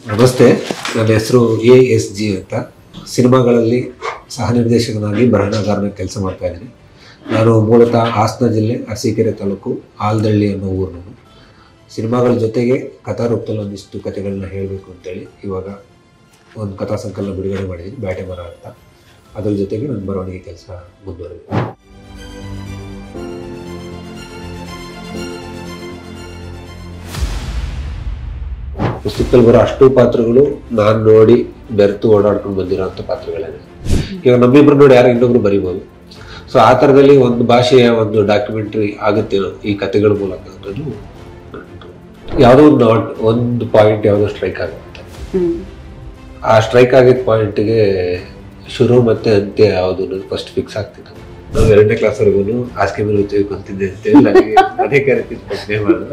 ನಮಸ್ತೆ ನನ್ನ ಹೆಸರು ಎ ಎಸ್ ಜಿ ಅಂತ ಸಿನಿಮಾಗಳಲ್ಲಿ ಸಹ ನಿರ್ದೇಶಕನಾಗಿ ಬರಹಗಾರನಾಗಿ ಕೆಲಸ ಮಾಡ್ತಾ ಇದ್ದೀನಿ ನಾನು ಮೂಲತಃ ಹಾಸನ ಜಿಲ್ಲೆ ಅರಸೀಕೆರೆ ತಾಲೂಕು ಆಲ್ದಳ್ಳಿ ಅನ್ನೋ ಊರು ನಾನು ಸಿನಿಮಾಗಳ ಜೊತೆಗೆ ಕಥಾರೂಪದಲ್ಲಿ ಒಂದಿಷ್ಟು ಕಥೆಗಳನ್ನ ಹೇಳಬೇಕು ಅಂತೇಳಿ ಇವಾಗ ಒಂದು ಕಥಾ ಸಂಕಲನ ಬಿಡುಗಡೆ ಮಾಡಿದ್ದೀನಿ ಬ್ಯಾಟೆ ಮರ ಅಂತ ಅದ್ರ ಜೊತೆಗೆ ನನ್ನ ಬರವಣಿಗೆ ಕೆಲಸ ಮುಂದುವರೆದಿದೆ ಪುಸ್ತಕದಲ್ಲಿ ಬರೋ ಅಷ್ಟು ಪಾತ್ರಗಳು ನಾನು ನೋಡಿ ಬೆರೆತು ಓಡಾಡ್ಕೊಂಡು ಬಂದಿರೋಂಥ ಪಾತ್ರಗಳೇನೆ ಇವಾಗ ನಮ್ಮಿಬ್ರು ನೋಡಿ ಯಾರೋ ಇನ್ನೊಬ್ರು ಬರಿಬೋದು ಸೊ ಆ ಥರದಲ್ಲಿ ಒಂದು ಭಾಷೆಯ ಒಂದು ಡಾಕ್ಯುಮೆಂಟ್ರಿ ಆಗುತ್ತೇನೋ ಈ ಕಥೆಗಳ ಮೂಲಕ ಅನ್ನೋದು ಯಾವುದೋ ಒಂದು ನಾಟ್ ಒಂದು ಪಾಯಿಂಟ್ ಯಾವುದೋ ಸ್ಟ್ರೈಕ್ ಆಗುತ್ತೆ ಹ್ಮ್ ಆ ಸ್ಟ್ರೈಕ್ ಆಗಿದ್ದ ಪಾಯಿಂಟ್ಗೆ ಶುರು ಮತ್ತೆ ಅಂತ್ಯ ಯಾವುದು ಅನ್ನೋದು ಫಸ್ಟ್ ಫಿಕ್ಸ್ ಆಗ್ತಿತ್ತು ನಾವು ಎರಡನೇ ಕ್ಲಾಸ್ವರೆಗೂ ಹಾಸಿಗೆ ಮೇಲೆ ಉಚ್ಚಿ ಕುಂತಿದ್ದೆ ಅಂತೇಳಿ ನನಗೆ ಅದೇ ಕರಿತಿದ್ದು ಪ್ರಶ್ನೆ ಮಾಡೋದು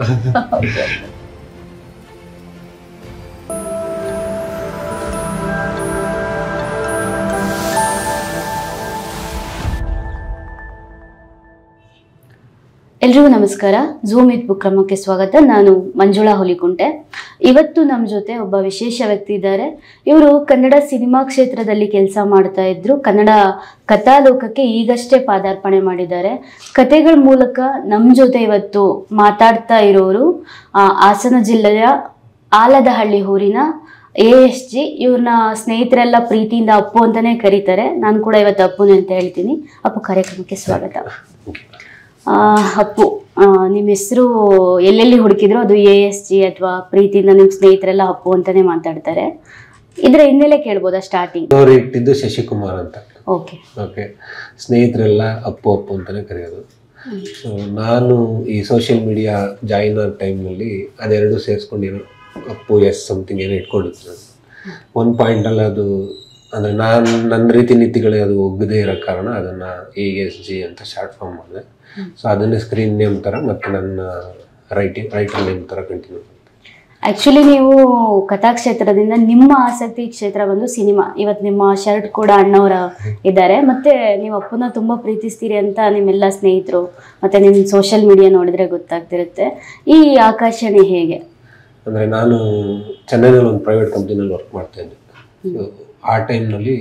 ಎಲ್ರಿಗೂ ನಮಸ್ಕಾರ ಝೂಮ್ ಇತ್ ಬುಕ್ರಮಕ್ಕೆ ಸ್ವಾಗತ ನಾನು ಮಂಜುಳಾ ಹುಲಿಕುಂಟೆ ಇವತ್ತು ನಮ್ಮ ಜೊತೆ ಒಬ್ಬ ವಿಶೇಷ ವ್ಯಕ್ತಿ ಇದ್ದಾರೆ ಇವರು ಕನ್ನಡ ಸಿನಿಮಾ ಕ್ಷೇತ್ರದಲ್ಲಿ ಕೆಲಸ ಮಾಡ್ತಾ ಇದ್ರು ಕನ್ನಡ ಕಥಾಲೋಕಕ್ಕೆ ಈಗಷ್ಟೇ ಪಾದಾರ್ಪಣೆ ಮಾಡಿದ್ದಾರೆ ಕತೆಗಳ ಮೂಲಕ ನಮ್ಮ ಜೊತೆ ಇವತ್ತು ಮಾತಾಡ್ತಾ ಇರೋರು ಆ, ಹಾಸನ ಜಿಲ್ಲೆಯ ಆಲದಹಳ್ಳಿ ಊರಿನ ಎ ಎಸ್ ಜಿ ಇವ್ರನ್ನ ಸ್ನೇಹಿತರೆಲ್ಲ ಪ್ರೀತಿಯಿಂದ ಅಪ್ಪು ಅಂತಾನೆ ಕರೀತಾರೆ ನಾನು ಕೂಡ ಇವತ್ತು ಅಪ್ಪುನೇ ಅಂತ ಹೇಳ್ತೀನಿ ಅಪ್ಪು ಕಾರ್ಯಕ್ರಮಕ್ಕೆ ಸ್ವಾಗತ ಆ, ಅಪ್ಪು ಆ, ನಿಮ್ಮ ಹೆಸರು ಎಲ್ಲೆಲ್ಲಿ ಹುಡುಕಿದ್ರು ಅದು ಎ ಎಸ್ ಜಿ ಅಥವಾ ಪ್ರೀತಿಯಿಂದ ನಿಮ್ಮ ಸ್ನೇಹಿತರೆಲ್ಲ ಅಪ್ಪು ಅಂತಾನೆ ಮಾತಾಡ್ತಾರೆ ಇದ್ರ ಹಿನ್ನೆಲೆ ಕೇಳ್ಬೋದಾ ಸ್ಟಾರ್ಟಿಂಗ್ ಅವ್ರು ಇಟ್ಟಿದ್ದು ಶಶಿಕುಮಾರ್ ಅಂತ ಓಕೆ ಓಕೆ ಸ್ನೇಹಿತರೆಲ್ಲ ಅಪ್ಪು ಅಪ್ಪು ಅಂತಾನೆ ಕರೆಯೋದು ಸೊ ನಾನು ಈ ಸೋಷಿಯಲ್ ಮೀಡಿಯಾ ಜಾಯಿನ್ ಆದ ಟೈಮ್ನಲ್ಲಿ ಅದೆರಡು ಸೇರಿಸ್ಕೊಂಡಿರೋ ಅಪ್ಪು ಎಸ್ ಸಮಥಿಂಗ್ ಏನೋ ಇಟ್ಕೊಂಡಿತ್ತು ನಾನು ಒಂದು ಪಾಯಿಂಟಲ್ಲಿ ಅದು ಅಂದರೆ ನಾನು ನನ್ನ ರೀತಿ ನೀತಿಗಳೇ ಅದು ಒಗ್ಗದೇ ಇರೋ ಕಾರಣ ಅದನ್ನು ಎ ಎಸ್ ಜಿ ಅಂತ ಶಾರ್ಟ್ ಫಾರ್ಮ್ ಮಾಡಿದೆ ಸೊ ಅದನ್ನೇ ಸ್ಕ್ರೀನ್ ನೇಮ್ ಥರ ಮತ್ತು ನನ್ನ ರೈಟಿಂಗ್ ರೈಟರ್ ನೇಮ್ ಥರ ಕಂಟಿನ್ಯೂ ಆಕ್ಚುಲಿ ನೀವು ಕಥಾಕ್ಷೇತ್ರದಿಂದ ನಿಮ್ಮ ಆಸಕ್ತಿ ಕ್ಷೇತ್ರ ಬಂದು ಸಿನಿಮಾ ಇವತ್ತು ನಿಮ್ಮ ಶರ್ಟ್ ಕೂಡ ಅಣ್ಣವರ ಇದ್ದಾರೆ ಮತ್ತೆ ನೀವು ಅಪ್ಪನ ತುಂಬಾ ಪ್ರೀತಿಸ್ತೀರಿ ಅಂತ ನಿಮ್ಮೆಲ್ಲ ಸ್ನೇಹಿತರು ಮತ್ತೆ ನಿಮ್ಮ ಸೋಷಿಯಲ್ ಮೀಡಿಯಾ ನೋಡಿದ್ರೆ ಗೊತ್ತಾಗ್ತಿರುತ್ತೆ ಈ ಆಕರ್ಷಣೆ ಹೇಗೆ ಅಂದರೆ ನಾನು ಚೆನ್ನೈನಲ್ಲಿ ಒಂದು ಪ್ರೈವೇಟ್ ಕಂಪ್ನಿನಲ್ಲಿ ವರ್ಕ್ ಮಾಡ್ತಾ ಇದ್ದೆ ಸೊ ಆ ಟೈಮ್ನಲ್ಲಿ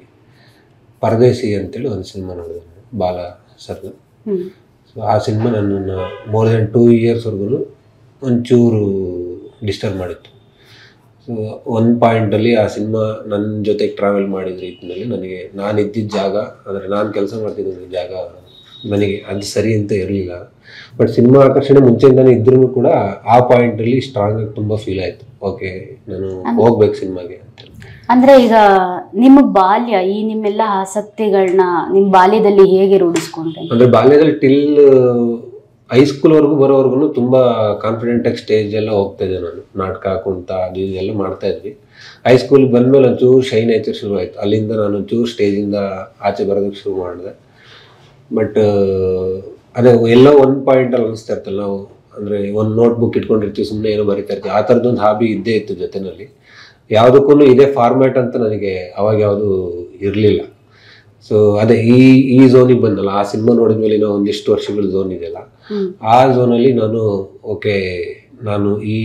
ಪರದೇಸಿ ಅಂತೇಳಿ ಒಂದು ಸಿನಿಮಾ ನೋಡಿದೆ ನಾನು, ಬಾಲ ಸರ್ದು ಹ್ಮ್ ಸೊ ಆ ಸಿನಿಮಾ ನನ್ನನ್ನು ಮೋರ್ ದೆನ್ ಟೂ ಇಯರ್ಸ್ವರೆಗೂ ಒಂಚೂರು ಡಿಸ್ಟರ್ಬ್ ಮಾಡಿತ್ತು ಸೊ ಒಂದು ಪಾಯಿಂಟಲ್ಲಿ ಆ ಸಿನಿಮಾ ನನ್ನ ಜೊತೆಗೆ ಟ್ರಾವೆಲ್ ಮಾಡಿದ ರೀತಿಯಲ್ಲಿ ನನಗೆ ನಾನು ಇದ್ದಿದ್ದ ಜಾಗ ಅಂದರೆ ನಾನು ಕೆಲಸ ಮಾಡ್ತಿದ್ದ ಜಾಗ ನನಗೆ ಅದು ಸರಿ ಅಂತ ಇರಲಿಲ್ಲ ಬಟ್ ಸಿನಿಮಾ ಆಕರ್ಷಣೆ ಮುಂಚೆಯಿಂದಾನೇ ಇದ್ರೂ ಕೂಡ ಆ ಪಾಯಿಂಟಲ್ಲಿ ಸ್ಟ್ರಾಂಗ್ ಆಗಿ ತುಂಬ ಫೀಲ್ ಆಯಿತು ಓಕೆ ನಾನು ಹೋಗ್ಬೇಕು ಸಿನಿಮಾಗೆ ಅಂತ ಅಂದ್ರೆ ಈಗ ನಿಮ್ಮ ಬಾಲ್ಯ ಈ ನಿಮ್ಮೆಲ್ಲ ಆಸಕ್ತಿಗಳನ್ನ ನಿಮ್ಮ ಬಾಲ್ಯದಲ್ಲಿ ಹೇಗೆ ರೂಢಿಸ್ಕೊಂಡ್ರೆ ಅಂದ್ರೆ ಬಾಲ್ಯದಲ್ಲಿ ಟಿಲ್ ಹೈಸ್ಕೂಲ್ವರೆಗೂ ಬರೋವರೆಗೂ ತುಂಬಾ ಕಾನ್ಫಿಡೆಂಟ್ ಆಗಿ ಸ್ಟೇಜ್ ಎಲ್ಲ ಹೋಗ್ತಾ ಇದ್ದೆ ನಾನು ನಾಟಕ ಕುಂತ ಅದು ಇದೆಲ್ಲ ಮಾಡ್ತಾ ಇದ್ವಿ ಹೈಸ್ಕೂಲ್ ಬಂದ್ಮೇಲೆ ಒಂಚೂರು ಶೈ ನೇಚರ್ ಶುರು ಆಯ್ತು ಅಲ್ಲಿಂದ ನಾನು ಒಂಚೂರು ಸ್ಟೇಜಿಂದ ಆಚೆ ಬರೋದಕ್ಕೆ ಶುರು ಮಾಡಿದೆ ಬಟ್ ಅದೇ ಎಲ್ಲೋ ಒಂದು ಪಾಯಿಂಟಲ್ಲಿ ಅನಿಸ್ತಾ ಇರ್ತಲ್ಲ ನಾವು ಅಂದರೆ ಒಂದು ನೋಟ್ ಬುಕ್ ಇಟ್ಕೊಂಡಿರ್ತೀವಿ ಸುಮ್ಮನೆ ಏನೋ ಬರಿತಾ ಇರ್ತೀವಿ ಆ ಥರದ್ದೊಂದು ಹಾಬಿ ಇದ್ದೇ ಇತ್ತು ಜೊತೆನಲ್ಲಿ ಯಾವುದಕ್ಕೂ ಇದೇ ಫಾರ್ಮ್ಯಾಟ್ ಅಂತ ನನಗೆ ಅವಾಗ ಯಾವುದು ಇರಲಿಲ್ಲ ಸೊ ಅದೇ ಈ ಈ ಝೋನಿಗೆ ಬಂದಲ್ಲ ಆ ಸಿನಿಮಾ ನೋಡಿದ್ಮೇಲೆ ಇನ್ನೂ ಒಂದಿಷ್ಟು ವರ್ಷಗಳ ಝೋನ್ ಇದೆಯಲ್ಲ ಹ್ಮ್ ಆ ಝೋನಲ್ಲಿ ನಾನು ಓಕೆ ನಾನು ಈ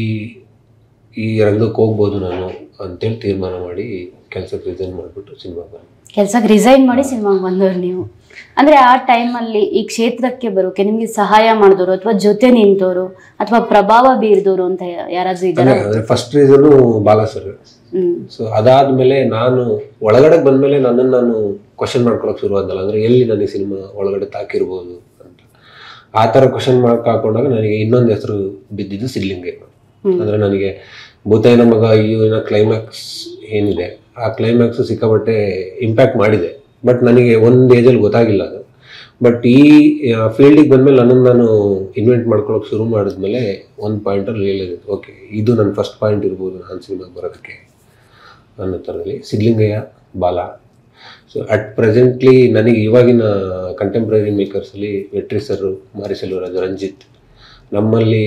ಈ ರಂಗಕ್ಕೆ ಹೋಗ್ಬೋದು ನಾನು ಅಂತೇಳಿ ತೀರ್ಮಾನ ಮಾಡಿ ಕೆಲಸಕ್ಕೆ ರಿಸೈನ್ ಮಾಡಿಬಿಟ್ಟು ಸಿನಿಮಾ ಬಂದೆ ಕೆಲ್ಸಕ್ಕೆ ರಿಸೈನ್ ಮಾಡಿ ಸಿನಿಮಾಗೆ ಬಂದವ್ರು ನೀವು ಅಂದ್ರೆ ಆ ಟೈಮಲ್ಲಿ ಈ ಕ್ಷೇತ್ರಕ್ಕೆ ಬರೋಕೆ ನಿಮ್ಗೆ ಸಹಾಯ ಮಾಡಿದವರು ಅಥವಾ ಜೊತೆ ನಿಂತವರು ಅಥವಾ ಪ್ರಭಾವ ಬೀರಿದವರು ಅಂತ ಯಾರಾದ್ರೂ ಇದ್ದಾರೆ ಅಂದರೆ ಅಂದರೆ first reason Bala sir hmm so ಅದಾದ್ಮೇಲೆ ನಾನು ಒಳಗಡೆ ಬಂದ್ಮೇಲೆ ನನ್ನನ್ನು ನಾನು ಕ್ವಶನ್ ಮಾಡ್ಕೊಳಕ್ ಶುರು ಆದಲ್ಲ ಅಂದ್ರೆ ಎಲ್ಲಿ ನನಗೆ ಸಿನಿಮಾ ಒಳಗಡೆ ತಾಕಿರ್ಬೋದು ಅಂತ ಆ ಥರ ಕ್ವಶನ್ ಮಾರ್ಕ್ ಹಾಕೊಂಡಾಗ ನನಗೆ ಇನ್ನೊಂದು ಹೆಸರು ಬಿದ್ದಿದ್ದು ಸಿದ್ಲಿಂಗಯ್ಯ ಹ್ಮ್. ಅಂದ್ರೆ ನನಗೆ ಭೂತಾಯಿನ ಮಗ ಅಯ್ಯೋನ ಕ್ಲೈಮ್ಯಾಕ್ಸ್ ಏನಿದೆ ಆ ಕ್ಲೈಮ್ಯಾಕ್ಸ್ ಸಿಕ್ಕಾಪಟ್ಟೆ ಇಂಪ್ಯಾಕ್ಟ್ ಮಾಡಿದೆ ಬಟ್ ನನಗೆ ಒಂದು ಏಜಲ್ಲಿ ಗೊತ್ತಾಗಿಲ್ಲ ಅದು ಬಟ್ ಈ ಫೀಲ್ಡಿಗೆ ಬಂದಮೇಲೆ ನನ್ನನ್ನು ನಾನು ಇನ್ವೆಂಟ್ ಮಾಡ್ಕೊಳಕ್ಕೆ ಶುರು ಮಾಡಿದ್ಮೇಲೆ ಒಂದು ಪಾಯಿಂಟಲ್ಲಿ ರಿಯಲೈಸ್ ಆಯ್ತು ಓಕೆ ಇದು ನನ್ನ ಫಸ್ಟ್ ಪಾಯಿಂಟ್ ಇರ್ಬೋದು ನಾನು ಸಿನಿಮಾಗೆ ಬರೋದಕ್ಕೆ ಅನ್ನೋ ಥರದಲ್ಲಿ ಸಿದ್ಲಿಂಗಯ್ಯ ಬಾಲ ಸೊ ಅಟ್ ಪ್ರೆಸೆಂಟ್ಲಿ ನನಗೆ ಇವಾಗಿನ ಕಂಟೆಂಪ್ರರಿ ಮೇಕರ್ಸಲ್ಲಿ ವೆಟ್ರಿ ಸರ್ ಮಾರಿ ಸೆಲ್ವರಾಜ್ ರಂಜಿತ್ ನಮ್ಮಲ್ಲಿ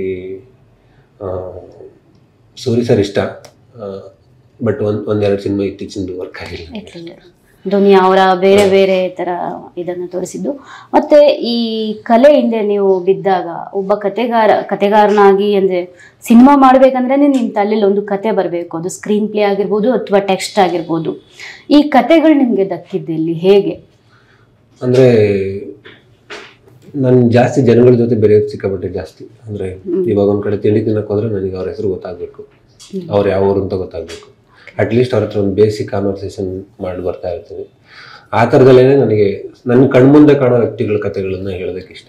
ಆ, ಸೂರಿ ಸರ್ ಇಷ್ಟ ಬಟ್ ಒಂದು ಒಂದೆರಡು ಸಿನಿಮಾ ಇತ್ತೀಚಿಂದು ವರ್ಕ್ ಆಗಿಲ್ಲ ಇರ್ಲಿಲ್ಲ. ದುನಿಯಾ ಅವರ ಬೇರೆ ಬೇರೆ ತರ ಇದನ್ನ ತೋರಿಸಿದ್ದು ಮತ್ತೆ ಈ ಕಲೆ ಹಿಂದೆ ನೀವು ಬಿದ್ದಾಗ ಒಬ್ಬ ಕತೆಗಾರ ಕತೆಗಾರನಾಗಿ ಅಂದ್ರೆ ಸಿನಿಮಾ ಮಾಡ್ಬೇಕಂದ್ರೆ ನಿಮ್ ತಲೆಯಲ್ಲಿ ಒಂದು ಕತೆ ಬರಬೇಕು ಅದು ಸ್ಕ್ರೀನ್ ಪ್ಲೇ ಆಗಿರ್ಬೋದು ಅಥವಾ ಟೆಕ್ಸ್ಟ್ ಆಗಿರ್ಬೋದು ಈ ಕತೆಗಳು ನಿಮ್ಗೆ ದಕ್ಕಿದ್ದಲ್ಲಿ ಹೇಗೆ ಅಂದ್ರೆ ನಾನು ಜಾಸ್ತಿ ಜನಗಳ ಜೊತೆ ಬೆರೆಯೋದು ಸಿಕ್ಕಾಪಟ್ಟೆ ಜಾಸ್ತಿ ಅಂದ್ರೆ ಇವಾಗ ಒಂದ್ ಕಡೆ ತಿಂಡಿ ತಿನ್ನಕ್ ಹೋದ್ರೆ ನನಗೆ ಅವ್ರ ಹೆಸರು ಗೊತ್ತಾಗ್ಬೇಕು ಅವ್ರು ಯಾವ ಊರು ಅಂತ ಗೊತ್ತಾಗ್ಬೇಕು ಅಟ್ಲೀಸ್ಟ್ ಅವ್ರ ಹತ್ರ ಒಂದು ಬೇಸಿಕ್ ಕಾನ್ವರ್ಸೇಷನ್ ಮಾಡಿ ಬರ್ತಾ ಇರ್ತೀನಿ ಆ ಥರದಲ್ಲೇನೆ ನನಗೆ ನನ್ನ ಕಣ್ಮುಂದೆ ಕಾಣೋ ವ್ಯಕ್ತಿಗಳ ಕಥೆಗಳನ್ನ ಹೇಳೋದಕ್ಕೆ ಇಷ್ಟ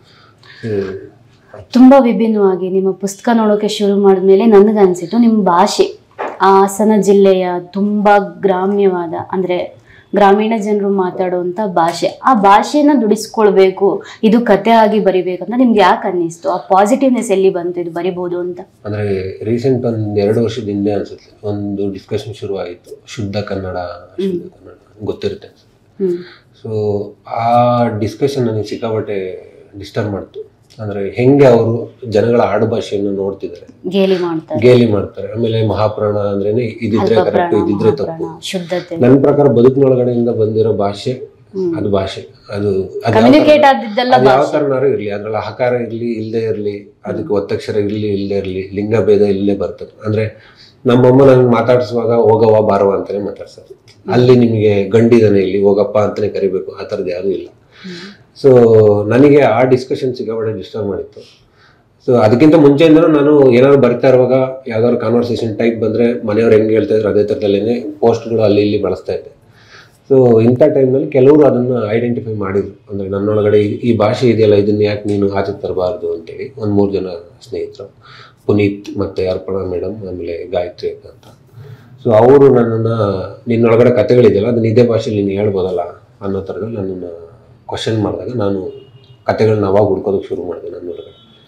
ಹ್ಮ್. ತುಂಬಾ ವಿಭಿನ್ನವಾಗಿ ನಿಮ್ಮ ಪುಸ್ತಕ ನೋಡೋಕೆ ಶುರು ಮಾಡಿದ್ಮೇಲೆ ನನಗನ್ಸಿತ್ತು ನಿಮ್ಮ ಭಾಷೆ ಆ ಹಾಸನ ಜಿಲ್ಲೆಯ ತುಂಬಾ ಗ್ರಾಮ್ಯವಾದ ಅಂದ್ರೆ ಗ್ರಾಮೀಣ ಜನರು ಮಾತಾಡುವಂತ ಭಾಷೆ ಆ ಭಾಷೆನ ದುಡಿಸ್ಕೊಳ್ಬೇಕು ಇದು ಕತೆ ಆಗಿ ಬರಿಬೇಕಂತ ನಿಮ್ಗೆ ಯಾಕೆ ಅನ್ನಿಸ್ತು ಆ ಪಾಸಿಟಿವ್ನೆಸ್ ಎಲ್ಲಿ ಬಂತು ಇದು ಬರಿಬೋದು ಅಂತ ಅಂದ್ರೆ ರೀಸೆಂಟ್ ಒಂದ್ ಎರಡು ವರ್ಷದ ಹಿಂದೆ ಅನ್ಸುತ್ತೆ ಒಂದು ಡಿಸ್ಕಷನ್ ಶುರು ಆಯಿತು ಶುದ್ಧ ಕನ್ನಡ ಶುದ್ಧ ಕನ್ನಡ ಗೊತ್ತಿರುತ್ತೆ ಹ್ಮ್ ಸೊ ಆ ಡಿಸ್ಕಷನ್ ನನಗೆ ಸಿಕ್ಕಾಪಟ್ಟೆ ಡಿಸ್ಟರ್ಬ್ ಮಾಡ್ತು ಅಂದ್ರೆ ಹೆಂಗೆ ಅವರು ಜನಗಳ ಆಡು ಭಾಷೆಯನ್ನು ನೋಡ್ತಿದ್ದಾರೆ ಗೇಲಿ ಮಾಡ್ತಾರೆ ಗೇಲಿ ಮಾಡ್ತಾರೆ ಆಮೇಲೆ ಮಹಾಪ್ರಾಣ ಅಂದ್ರೇನೆ ಇದಿದ್ರೆ ಅಲ್ಪ ಕರೆಕ್ಟ್ ಪ್ರಾಣ, ಇದಿದ್ರೆ ಮಹಾಪ್ರಾಣ, ತಪ್ಪು ಶುದ್ಧತೆ ನನ್ನ ಪ್ರಕಾರ ಬದುಕಿನೊಳಗಡೆಯಿಂದ ಬಂದಿರೋ ಭಾಷೆ ಹ್ಮ್. ಅದು ಭಾಷೆ ಅದು ಅದು ಯಾವ ಕಮ್ಯುನಿಕೇಟ್ ಥರ- ಆದಿದ್ದೆಲ್ಲ ಅದು ಯಾವ ಭಾಷೆ ಥರನಾರು ಇರಲಿ ಅದ್ರಲ್ಲಿ ಅಹಕಾರ ಇರಲಿ ಇಲ್ಲದೆ ಇರಲಿ ಅದಕ್ಕೆ ಒತ್ತಕ್ಷರ ಇರಲಿ ಇಲ್ಲದೆ ಇರಲಿ ಲಿಂಗ ಭೇದ ಇಲ್ಲೇ ಬರ್ತದೆ ಅಂದ್ರೆ ನಮ್ಮಮ್ಮ ನನಗೆ ಮಾತಾಡಿಸುವಾಗ ಹೋಗವ್ವ ಬಾರವ ಅಂತಾನೆ ಮಾತಾಡ್ಸೋದು ಅಲ್ಲಿ ನಿಮಗೆ ಗಂಡಿದಾನೆ ಇಲ್ಲಿ ಹೋಗಪ್ಪ ಅಂತಾನೆ ಕರಿಬೇಕು ಆ ಥರದ್ದು ಯಾವುದೂ ಇಲ್ಲ ಸೊ ನನಗೆ ಆ ಡಿಸ್ಕಷನ್ ಸಿಕ್ಕಾಪಟ್ಟೆ ಡಿಸ್ಟರ್ಬ್ ಮಾಡಿತ್ತು ಸೊ ಅದಕ್ಕಿಂತ ಮುಂಚೆಯಿಂದನೂ ನಾನು ಏನಾದ್ರು ಬರ್ತಾ ಇರುವಾಗ ಯಾವ್ದಾದ್ರು ಕಾನ್ವರ್ಸೇಷನ್ ಟೈಪ್ ಬಂದರೆ ಮನೆಯವ್ರು ಹೆಂಗೆ ಹೇಳ್ತಾ ಇದ್ರು ಅದೇ ಥರದಲ್ಲೇ ಪೋಸ್ಟ್ಗಳು ಅಲ್ಲಿ ಇಲ್ಲಿ ಬಳಸ್ತಾ ಇದ್ದೆ ಸೊ ಇಂಥ ಟೈಮ್ನಲ್ಲಿ ಕೆಲವರು ಅದನ್ನು ಐಡೆಂಟಿಫೈ ಮಾಡಿದ್ರು ಅಂದರೆ ನನ್ನೊಳಗಡೆ ಈ- ಈ ಭಾಷೆ ಇದೆಯಲ್ಲ ಇದನ್ನ ಯಾಕೆ ನೀನು ಆಚೆ ತರಬಾರ್ದು ಅಂತೇಳಿ ಒಂದು ಮೂರು ಜನ ಸ್ನೇಹಿತರು ಪುನೀತ್ ಮತ್ತು ಅರ್ಪಣಾ ಮೇಡಮ್ ಆಮೇಲೆ ಗಾಯತ್ರಿ ಅಕ್ಕ ಅಂತ ಸೊ ಅವರು ನನ್ನನ್ನು ನಿನ್ನೊಳಗಡೆ ಕತೆಗಳಿದೆಯಲ್ಲ ಅದನ್ನ ಇದೇ ಭಾಷೆಯಲ್ಲಿ ನೀನು ಹೇಳ್ಬೋದಲ್ಲ ಅನ್ನೋ ಥರದಲ್ಲಿ ನನ್ನನ್ನು ಕ್ವಶನ್ ಮಾಡಿದಾಗ ನಾನು ಕತೆಗಳನ್ನ ಅವಾಗ ಹುಡ್ಕೋದಕ್ಕೆ ಶುರು ಮಾಡಿದೆ ನನ್ನೊಳಗಡೆ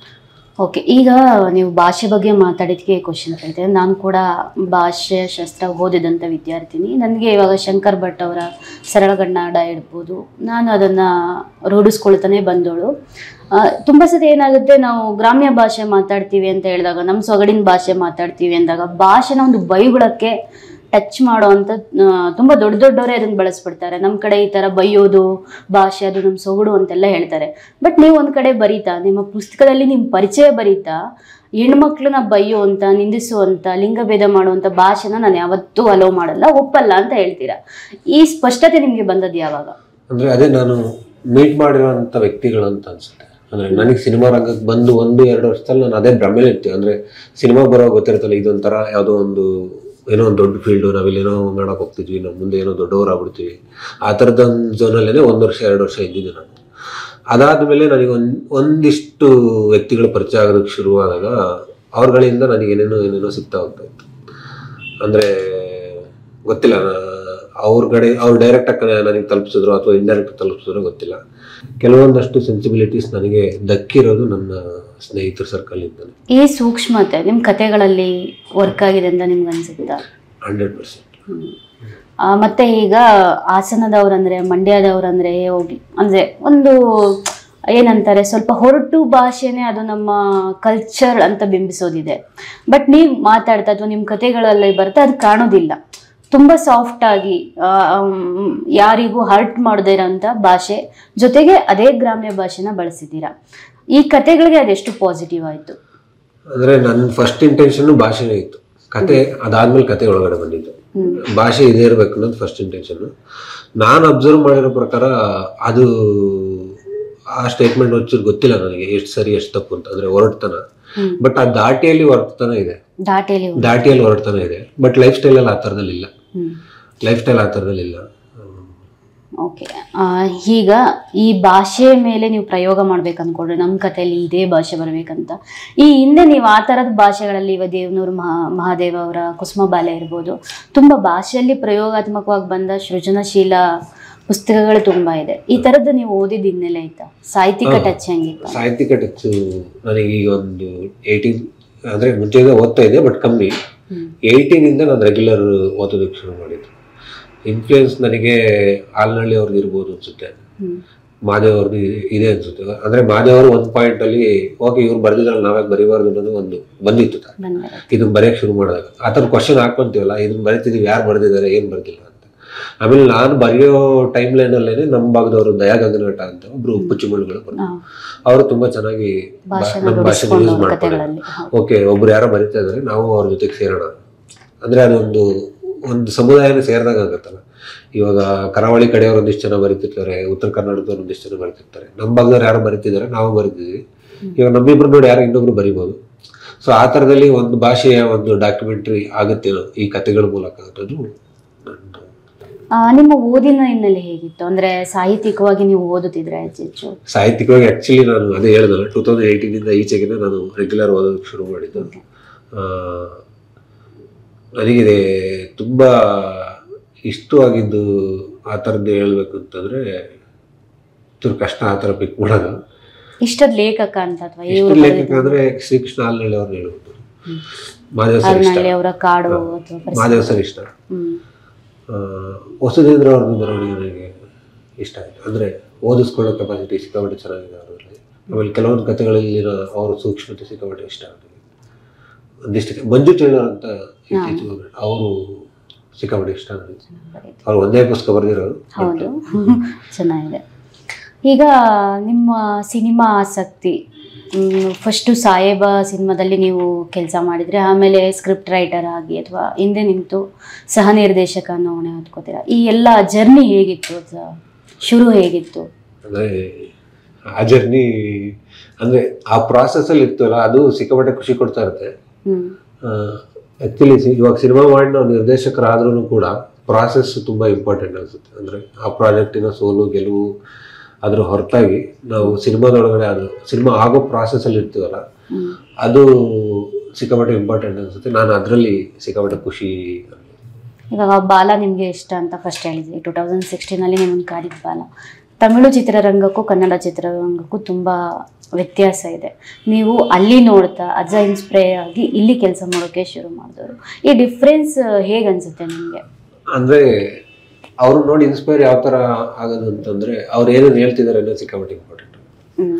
ಓಕೆ ಈಗ ನೀವು ಭಾಷೆ ಬಗ್ಗೆ ಮಾತಾಡಿದ್ಕೆ ಕ್ವಶನ್ ಕೇಳ್ತೇನೆ ನಾನು ಕೂಡ ಭಾಷೆ ಶಾಸ್ತ್ರ ಓದಿದಂಥ ವಿದ್ಯಾರ್ಥಿನಿ ನನಗೆ ಇವಾಗ ಶಂಕರ್ ಭಟ್ ಅವರ ಸರಳ ಕನ್ನಡ ಇಡ್ಬೋದು ನಾನು ಅದನ್ನು ರೂಢಿಸ್ಕೊಳ್ತಾನೆ ಬಂದೋಳು ಆ, ತುಂಬ ಸತಿ ಏನಾಗುತ್ತೆ ನಾವು ಗ್ರಾಮ್ಯ ಭಾಷೆ ಮಾತಾಡ್ತೀವಿ ಅಂತ ಹೇಳಿದಾಗ ನಮ್ಮ ಸೊಗಡಿನ ಭಾಷೆ ಮಾತಾಡ್ತೀವಿ ಅಂದಾಗ ಭಾಷೆನ ಒಂದು ಬೈಗುಳಕ್ಕೆ ಟಚ್ ಮಾಡೋ ಅಂತ ತುಂಬ ದೊಡ್ಡ ದೊಡ್ಡವರೇ ಅದನ್ನು ಬಳಸ್ಬಿಡ್ತಾರೆ ನಮ್ಮ ಕಡೆ ಈ ಥರ ಬೈಯೋದು ಭಾಷೆ ಅದು ನಮ್ಮ ಸೊಗಡು ಅಂತೆಲ್ಲ ಹೇಳ್ತಾರೆ ಬಟ್ ನೀವು ಒಂದು ಕಡೆ ಬರೀತಾ ನಿಮ್ಮ ಪುಸ್ತಕದಲ್ಲಿ ನಿಮ್ಮ ಪರಿಚಯ ಬರೀತಾ ಹೆಣ್ಮಕ್ಳನ್ನ ಬೈಯುವಂತ ನಿಂದಿಸುವಂತ ಲಿಂಗಭೇದ ಮಾಡುವಂತ ಭಾಷೆನ ನಾನು ಯಾವತ್ತೂ ಅಲೋ ಮಾಡಲ್ಲ ಒಪ್ಪಲ್ಲ ಅಂತ ಹೇಳ್ತೀರಾ ಈ ಸ್ಪಷ್ಟತೆ ನಿಮಗೆ ಬಂದದ್ದು ಯಾವಾಗ ಅಂದರೆ ಅದೇ ನಾನು ಮೀಟ್ ಮಾಡಿರೋಂಥ ವ್ಯಕ್ತಿಗಳು ಅಂತ ಅನ್ಸುತ್ತೆ ಅಂದರೆ ನನಗೆ ಸಿನಿಮಾ ರಂಗಕ್ಕೆ ಬಂದು ಒಂದು ಎರಡು ವರ್ಷದಲ್ಲಿ ನಾನು ಅದೇ ಭ್ರಮೆಲಿ ಇರ್ತೀವಿ ಅಂದರೆ ಸಿನಿಮಾಗೆ ಬರೋ ಗೊತ್ತಿರುತ್ತಲ್ಲ ಇದೊಂಥರ ಯಾವುದೋ ಒಂದು ಏನೋ ಒಂದು ದೊಡ್ಡ ಫೀಲ್ಡು ನಾವಿಲ್ಲೇನೋ ಮಾಡೋಕೆ ಹೋಗ್ತಿದ್ವಿ ನಮ್ಮ ಮುಂದೆ ಏನೋ ದೊಡ್ಡವರು ಆಗ್ಬಿಡ್ತೀವಿ ಆ ಥರದ ಒಂದು ಝೋನಲ್ಲೇ ಒಂದು ವರ್ಷ ಎರಡು ವರ್ಷ ಇದ್ದಿದ್ದೆ ನಾನು ಅದಾದಮೇಲೆ ನನಗೆ ಒಂದು ಒಂದಿಷ್ಟು ವ್ಯಕ್ತಿಗಳ ಪರಿಚಯ ಆಗೋದಕ್ಕೆ ಶುರುವಾದಾಗ ಅವ್ರಗಳಿಂದ ನನಗೆ ಏನೇನೋ ಏನೇನೋ ಸಿಗ್ತಾ ಹೋಗ್ತಾ ಇತ್ತು ಅಂದರೆ ಗೊತ್ತಿಲ್ಲ ಅವ್ರ ಕಡೆ ಅವ್ರು ಡೈರೆಕ್ಟಾಗಿ ನನಗೆ ತಲುಪಿಸಿದ್ರು ಅಥವಾ ಇಂಡೈರೆಕ್ಟ್ ತಲುಪಿಸಿದ್ರು ಗೊತ್ತಿಲ್ಲ ಕೆಲವೊಂದಷ್ಟು ಸೆನ್ಸಿಬಿಲಿಟೀಸ್ ನನಗೆ ದಕ್ಕಿರೋದು ನನ್ನ ಸ್ನೇಹಿತರ ಸರ್ಕಲಿಂದನೇ ಈ ಸೂಕ್ಷ್ಮತೆ ನಿಮ್ಮ ಕತೆಗಳಲ್ಲಿ ವರ್ಕ್ ಆಗಿದೆ ಅಂತ ನಿಮ್ಗೆ ಅನ್ಸುತ್ತಾ ಹಂಡ್ರೆಡ್ ಪರ್ಸೆಂಟ್ ಹ್ಮ್. ಆ, ಮತ್ತೆ ಈಗ ಹಾಸನದವ್ರಂದ್ರೆ ಮಂಡ್ಯದವ್ರಂದ್ರೆ ಹೋಗಿ ಅಂದ್ರೆ ಒಂದು ಏನಂತಾರೆ ಸ್ವಲ್ಪ ಹೊರಟು ಭಾಷೆನೇ ಅದು ನಮ್ಮ ಕಲ್ಚರ್ ಅಂತ ಬಿಂಬಿಸೋದಿದೆ ಬಟ್ ನೀವು ಮಾತಾಡ್ತಾ ಅಥವಾ ನಿಮ್ಮ ಕತೆಗಳಲ್ಲಿ ಬರ್ತಾ ಅದು ಕಾಣೋದಿಲ್ಲ ತುಂಬಾ ಸಾಫ್ಟ್ ಆಗಿ ಆ, ಮ್, ಯಾರಿಗೂ ಹರ್ಟ್ ಮಾಡದೇ ಇರೋಂಥ ಭಾಷೆ ಜೊತೆಗೆ ಅದೇ ಗ್ರಾಮ್ಯ ಭಾಷೆನ ಬಳಸಿದ್ದೀರಾ ಈ ಕತೆಗಳಿಗೆ ಅದೆಷ್ಟು ಪಾಸಿಟಿವ್ ಆಯಿತು ಅಂದರೆ ನನ್ನ ಫಸ್ಟ್ ಇಂಟೆನ್ಷನ್ ಭಾಷೆನೇ ಇತ್ತು ಕತೆ ಅದಾದ್ಮೇಲೆ ಕತೆ ಒಳಗಡೆ ಬಂದಿದ್ದು ಹ್ಮ್ ಭಾಷೆ ಇದೇ ಇರಬೇಕು ಅನ್ನೋದು ಫಸ್ಟ್ ಇಂಟೆನ್ಷನ್ ನಾನು ಅಬ್ಸರ್ವ್ ಮಾಡಿರೋ ಪ್ರಕಾರ ಅದು ಆ ಸ್ಟೇಟ್ಮೆಂಟ್ ಒಂಚೂರು ಗೊತ್ತಿಲ್ಲ ನನಗೆ ಎಷ್ಟು ಸರಿ ಎಷ್ಟು ತಪ್ಪು ಅಂತ ಅಂದರೆ ಹೊರಡ್ತನ ಹ್ಮ್ ಬಟ್ ಆ ದಾಟಿಯಲ್ಲಿ ಹೊರಡ್ತನ ಇದೆ ದಾಟೇಲಿ ಹೋಗಿ ದಾಟಿಯಲ್ಲಿ ಹೊರಡ್ತಾನೆ ಇದೆ ಬಟ್ ಲೈಫ್ ಸ್ಟೈಲಲ್ಲಿ ಆ ಥರದಲ್ಲಿ ಇಲ್ಲ ಹ್ಮ್ ಲೈಫ್ ಸ್ಟೈಲ್ ಆ ಥರದಲ್ಲಿ ಇಲ್ಲ ಓಕೆ ಈಗ ಈ ಭಾಷೆ ಮೇಲೆ ನೀವು ಪ್ರಯೋಗ ಮಾಡ್ಬೇಕು ಅನ್ಕೊಂಡ್ರೆ ನಮ್ಮ ಕಥೆಯಲ್ಲಿ ಇದೇ ಭಾಷೆ ಬರ್ಬೇಕಂತ ಈ ಹಿಂದೆ ನೀವು ಆ ಥರದ ಭಾಷೆಗಳಲ್ಲಿ ಇವ ದೇವನೂರು ಮಹಾ ಮಹಾದೇವ ಅವರ ಕುಸುಮಬಾಲೆ ಇರ್ಬೋದು ತುಂಬ ಭಾಷೆಯಲ್ಲಿ ಪ್ರಯೋಗಾತ್ಮಕವಾಗಿ ಬಂದ ಸೃಜನಶೀಲ ಪುಸ್ತಕಗಳು ತುಂಬ ಇದೆ ಈ ಥರದ್ದು ನೀವು ಓದಿದ ಹಿನ್ನೆಲೆ ಆಯ್ತಾ ಸಾಹಿತ್ಯಿಕ ಹಾ. ಟಚ್ ಹೆಂಗಿತ್ತು ಸಾಹಿತ್ಯಿಕ ಟಚ್ಚು ನನಗೆ ಈಗ ಒಂದು ಏಯ್ಟೀನ್ ಅಂದರೆ ಮುಂಚೆಯಿಂದ ಓದ್ತಾ ಇದ್ದೆ ಬಟ್ ಕಮ್ಮಿ ಹ್ಮ್ ಏಯ್ಟೀನಿಂದ ನಾನು ರೆಗ್ಯುಲರ್ ಓದೋದಕ್ಕೆ ಶುರು ಮಾಡಿದ್ದು ಇನ್ಫ್ಲೂಯೆನ್ಸ್ ನನಗೆ ಆಲ್ನಳ್ಳಿ ಅವ್ರದ್ದು ಇರ್ಬೋದು ಅನ್ಸುತ್ತೆ ಹ್ಮ್ ಮಾದೇವ್ ಅವ್ರದ್ದು ಇದೆ ಅನ್ಸುತ್ತೆ ಅಂದರೆ ಮಾದೇವ್ ಅವರು ಒಂದು ಪಾಯಿಂಟಲ್ಲಿ ಓಕೆ ಇವ್ರು ಬರ್ದಿದ್ರಲ್ಲ ನಾವ್ಯಾಕೆ ಬರೀಬಾರ್ದು ಅನ್ನೋದು ಒಂದು ಬಂದಿತ್ತು ಬಂದರೆ ಇದನ್ನ ಬರೆಯಕ್ಕೆ ಶುರು ಮಾಡಿದಾಗ ಆ ಥರ ಕ್ವಶನ್ ಹಾಕೊಂತೀವಲ್ಲ ಇದನ್ನ ಬರಿತಿದೀವಿ ಯಾರು ಬರ್ದಿದ್ದಾರೆ ಏನು ಬರ್ದಿಲ್ಲ ಅಂತ ಆಮೇಲೆ ನಾನು ಬರೆಯೋ ಟೈಮ್ ಲೈನಲ್ಲೇನೆ ನಮ್ಮ ಭಾಗದವರು ದಯಾ ಗಂಗನಘಟ್ಟ ಅಂತ ಒಬ್ರು ಪುಚ್ಚುಮಳುಗಳು ಬಂದ್ರು ಹಾ. ಅವರು ತುಂಬಾ ಚೆನ್ನಾಗಿ ಬಾ- ಭಾಷಣ ನಮ್ಮ ಭಾಷೆ ನುಡಿಸ್ಕೊಂಡು ಯೂಸ್ ಮಾಡ್ತಾರೆ ಕಥೆಗಳಲ್ಲಿ ಹೌದು. ಓಕೆ ಒಬ್ರು ಯಾರೋ ಬರೀತಾ ಇದಾರೆ ನಾವು ಅವ್ರ ಜೊತೆಗೆ ಸೇರೋಣ ಅಂದ್ರೆ ಅದೊಂದು ಒಂದು ಸಮುದಾಯನ ಸೇರಿದಾಗ ಆಗುತ್ತಲ್ಲ ಇವಾಗ ಕರಾವಳಿ ಕಡೆಯವರು ಒಂದಿಷ್ಟು ಜನ ಬರೀತಿರ್ತಾರೆ ಉತ್ತರ ಕರ್ನಾಟಕದವ್ರು ಒಂದಿಷ್ಟು ಜನ ಬರೀತಿರ್ತಾರೆ ನಮ್ಮ ಭಾಗದವ್ರು ಯಾರು ಬರೀತಿದ್ದಾರೆ ನಾವು ಬರೀತಿದ್ವಿ ಇವಾಗ ನಮ್ಮಿಬ್ರು ನೋಡಿ ಯಾರೋ ಇನ್ನೊಬ್ರು ಬರಿಬೋದು ಸೊ ಆ ಥರದಲ್ಲಿ ಒಂದು ಭಾಷೆಯ ಒಂದು ಡಾಕ್ಯುಮೆಂಟ್ರಿ ಆಗುತ್ತೇನೋ ಈ ಕಥೆಗಳ ಮೂಲಕ ಅನ್ನೋದು ನನ್ನ ಆ, ನಿಮ್ಮ ಓದಿನ ಹಿನ್ನೆಲೆ ಹೇಗಿತ್ತು ಅಂದ್ರೆ ಸಾಹಿತ್ಯಿಕವಾಗಿ ನೀವು ಓದುತ್ತಿದ್ರೆ ಹೆಚ್ಚು ಹೆಚ್ಚು ಸಾಹಿತ್ಯಿಕವಾಗಿ ಆ್ಯಕ್ಚುಲಿ ನಾನು ಅದೇ ಹೇಳಿದಲ್ಲ ಟೂ ತೌಸಂಡ್ ಏಯ್ಟೀನಿಂದ ಈಚೆಗಿನ ನಾನು ರೆಗ್ಯುಲರ್ ಓದೋದಕ್ಕೆ ಶುರು ಮಾಡಿದ್ದು ಆ, ನನಗಿದೆ ತುಂಬ ಇಷ್ಟವಾಗಿದ್ದು ಆ ಥರದ್ದು ಹೇಳಬೇಕು ಅಂತಂದರೆ ಚೂರು ಕಷ್ಟ ಆ ಥರ ಪಿಕ್ ಮಾಡೋದು ಇಷ್ಟದ ಲೇಖಕ ಅಂತ ಅಥವಾ ಇಷ್ಟು ಇವರು ಲೇಖಕ ಅಂದರೆ ಶ್ರೀಕೃಷ್ಣ ಹಾಲ್ನಳ್ಳಿ ಅವ್ರನ್ನ ಹೇಳ್ಬೋದು ಮಾದೇವ್ ಸರ್ ಇಷ್ಟ ಅರ್ನಳ್ಳಿ ಅವರ ಕಾಡು ಅಥವಾ ಪರಿಸರ. ಮಾದೇವ್ ಸರ್ ಇಷ್ಟ ಹ್ಮ್ ಆ, ಹೊಸದೇಂದ್ರ ಅವ್ರದ್ದು ಬರವಣಿಗೆ ನನಗೆ ಇಷ್ಟ ಆಯಿತು ಅಂದರೆ ಓದಿಸ್ಕೊಳ್ಳೋ ಕೆಪಾಸಿಟಿ ಸಿಕ್ಕಾಪಟ್ಟೆ ಚೆನ್ನಾಗಿದೆ ಅವರಲ್ಲಿ ಆಮೇಲೆ ಕೆಲವೊಂದು ಕಥೆಗಳಲ್ಲಿನ ಅವರ ಸೂಕ್ಷ್ಮತೆ ಸಿಕ್ಕಾಪಟ್ಟೆ ಇಷ್ಟ ಆಗಿದೆ ಒಂದಿಷ್ಟು ಮಂಜು ಟೇಲರ್ ಅಂತ ಇತ್ತೀಚೆಗೆ ಅವರು ಸಿಕ್ಕಾಪಟ್ಟೆ ಇಷ್ಟ ನನಗೆ ಬರೀತು. ಅವ್ರು ಒಂದೇ ಪುಸ್ತಕ ಬರೆದಿರೋರು ಹೌದು ಚೆನ್ನಾಗಿದೆ ಈಗ ನಿಮ್ಮ ಸಿನಿಮಾ ಆಸಕ್ತಿ ಫಸ್ಟು ಸಾಹೇಬ ಸಿನಿಮಾದಲ್ಲಿ ನೀವು ಕೆಲಸ ಮಾಡಿದರೆ ಆಮೇಲೆ ಸ್ಕ್ರಿಪ್ಟ್ ರೈಟರ್ ಆಗಿ ಅಥವಾ ಹಿಂದೆ ನಿಂತು ಸಹ ನಿರ್ದೇಶಕ ಅನ್ನೋ ಹೊಣೆ ಹೊತ್ಕೋತೀರಾ ಈ ಎಲ್ಲ ಜರ್ನಿ ಹೇಗಿತ್ತು ಅದು ಶುರು ಹೇಗಿತ್ತು ಅಂದರೆ ಆ ಜರ್ನಿ ಅಂದರೆ ಆ ಪ್ರಾಸೆಸ್ಸಲ್ಲಿ ಇರ್ತಲ್ಲ ಅದು ಸಿಕ್ಕಾಪಟ್ಟೆ ಖುಷಿ ಕೊಡ್ತಾ ಇರುತ್ತೆ ಹ್ಮ್ ಆ್ಯಕ್ಚುಲಿ ಇವಾಗ ಸಿನಿಮಾ ಮಾಡಿ ನಾವು ನಿರ್ದೇಶಕರಾದ್ರೂ ಕೂಡ ಪ್ರಾಸೆಸ್ ತುಂಬ ಇಂಪಾರ್ಟೆಂಟ್ ಅನಿಸುತ್ತೆ ಅಂದರೆ ಆ ಪ್ರಾಜೆಕ್ಟಿನ ಸೋಲು ಗೆಲುವು ಅದ್ರ ಹೊರತಾಗಿ ನಾವು ಸಿನಿಮಾದೊಳಗಡೆ ಅದು ಸಿನಿಮಾ ಆಗೋ ಪ್ರಾಸೆಸ್ಸಲ್ಲಿ ಇರ್ತೀವಲ್ಲ ಹ್ಮ್ ಅದು ಸಿಕ್ಕಾಪಟ್ಟೆ ಇಂಪಾರ್ಟೆಂಟ್ ಅನಿಸುತ್ತೆ ನಾನು ಅದರಲ್ಲಿ ಸಿಕ್ಕಾಪಟ್ಟೆ ಖುಷಿ ಇವಾಗ ಬಾಲ ನಿಮಗೆ ಇಷ್ಟ ಅಂತ ಫಸ್ಟ್ ಹೇಳಿದ್ರಿ ಟೂ ತೌಸಂಡ್ ಸಿಕ್ಸ್ಟೀನಲ್ಲಿ ನಿಮ್ಮನ್ನು ಕಾಡಿದ ಬಾಲ ತಮಿಳು ಚಿತ್ರರಂಗಕ್ಕೂ ಕನ್ನಡ ಚಿತ್ರರಂಗಕ್ಕೂ ತುಂಬ ವ್ಯತ್ಯಾಸ ಇದೆ ನೀವು ಅಲ್ಲಿ ನೋಡ್ತಾ ಅಜ್ಜ ಇನ್ಸ್ಪೈರ್ ಆಗಿ ಇಲ್ಲಿ ಕೆಲಸ ಮಾಡೋಕ್ಕೆ ಶುರು ಮಾಡಿದವರು ಈ ಡಿಫ್ರೆನ್ಸ್ ಹೇಗೆ ಅನ್ಸುತ್ತೆ ನಿಮಗೆ ಅಂದರೆ ಅವರು ನೋಡಿ ಇನ್ಸ್ಪೈರ್ ಯಾವ ಥರ ಆಗೋದು ಅಂತಂದರೆ ಅವ್ರು ಏನೇನು ಹೇಳ್ತಿದ್ದಾರೆ ಅನ್ನೋದು ಸಿಕ್ಕಾಪಟ್ಟೆ ಇಂಪಾರ್ಟೆಂಟ್ ಹ್ಮ್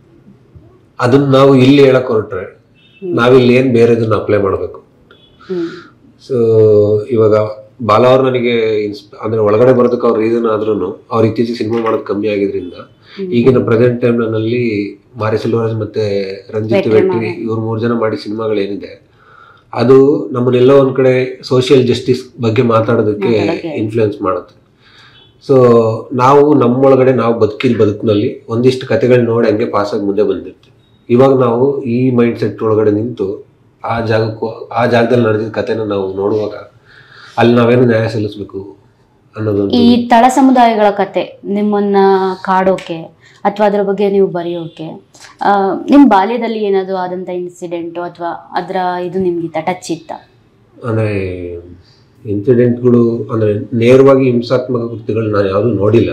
ಅದನ್ನ ನಾವು ಇಲ್ಲಿ ಹೇಳಕ್ ಹೊರಟ್ರೆ ನಾವಿಲ್ಲಿ ಏನು ಬೇರೆದನ್ನ ಅಪ್ಲೈ ಮಾಡಬೇಕು ಹ್ಮ್ ಸೊ ಇವಾಗ ಬಾಲ ಅವ್ರು ನನಗೆ ಇನ್ಸ್ ಅಂದ್ರೆ ಒಳಗಡೆ ಬರೋದಕ್ಕೆ ಅವ್ರ ರೀಸನ್ ಆದ್ರೂ ಅವ್ರು ಇತ್ತೀಚೆಗೆ ಸಿನಿಮಾ ಮಾಡೋದು ಕಮ್ಮಿ ಆಗಿದ್ರಿಂದ ಈಗಿನ ಪ್ರೆಸೆಂಟ್ ಟೈಮ್ನಲ್ಲಿ ಮಾರಿ ಸೆಲ್ವರಾಜ್ ಮತ್ತೆ ರಂಜಿತ್ ವೆಟ್ರಿ ಇವ್ರು ಮೂರು ಜನ ಮಾಡಿ ಸಿನಿಮಾಗಳೇನಿದೆ ಅದು ನಮ್ಮನ್ನೆಲ್ಲ ಒಂದ್ ಕಡೆ ಸೋಷಿಯಲ್ ಜಸ್ಟಿಸ್ ಬಗ್ಗೆ ಮಾತಾಡೋದಕ್ಕೆ ಇನ್ಫ್ಲುಯೆನ್ಸ್ ಮಾಡುತ್ತೆ ಸೊ ನಾವು ನಮ್ಮೊಳಗಡೆ ನಾವು ಬದುಕಿದ ಬದುಕಿನಲ್ಲಿ ಒಂದಿಷ್ಟು ಕತೆಗಳು ನೋಡಿ ಹಂಗೆ ಪಾಸಾಗಿ ಮುಂದೆ ಬಂದಿರ್ತೀವಿ ಇವಾಗ ನಾವು ಈ ಮೈಂಡ್ ಸೆಟ್ ಒಳಗಡೆ ನಿಂತು ಆ ಜಾಗಕ್ಕೂ ಆ ಜಾಗದಲ್ಲಿ ನಡೆದಿದ್ದ ಕತೆನ ನಾವು ನೋಡುವಾಗ ಅಲ್ಲಿ ನಾವೇನು ನ್ಯಾಯ ಸಲ್ಲಿಸ್ಬೇಕು ಅನ್ನೋದೊಂದು ಈ ತಳ ಸಮುದಾಯಗಳ ಕತೆ ನಿಮ್ಮನ್ನ ಕಾಡೋಕೆ ಅಥವಾ ಅದ್ರ ಬಗ್ಗೆ ನೀವು ಬರೆಯೋಕೆ ಆ, ನಿಮ್ಮ ಬಾಲ್ಯದಲ್ಲಿ ಏನಾದರೂ ಆದಂಥ ಇನ್ಸಿಡೆಂಟು ಅಥವಾ ಅದರ ಇದು ನಿಮ್ಗೆ ಟಚ್ ಇತ್ತ ಅಂದರೆ ಇನ್ಸಿಡೆಂಟ್ಗಳು ಅಂದರೆ ನೇರವಾಗಿ ಹಿಂಸಾತ್ಮಕ ಕೃತ್ಯಗಳು ನಾನು ಯಾವುದೂ ನೋಡಿಲ್ಲ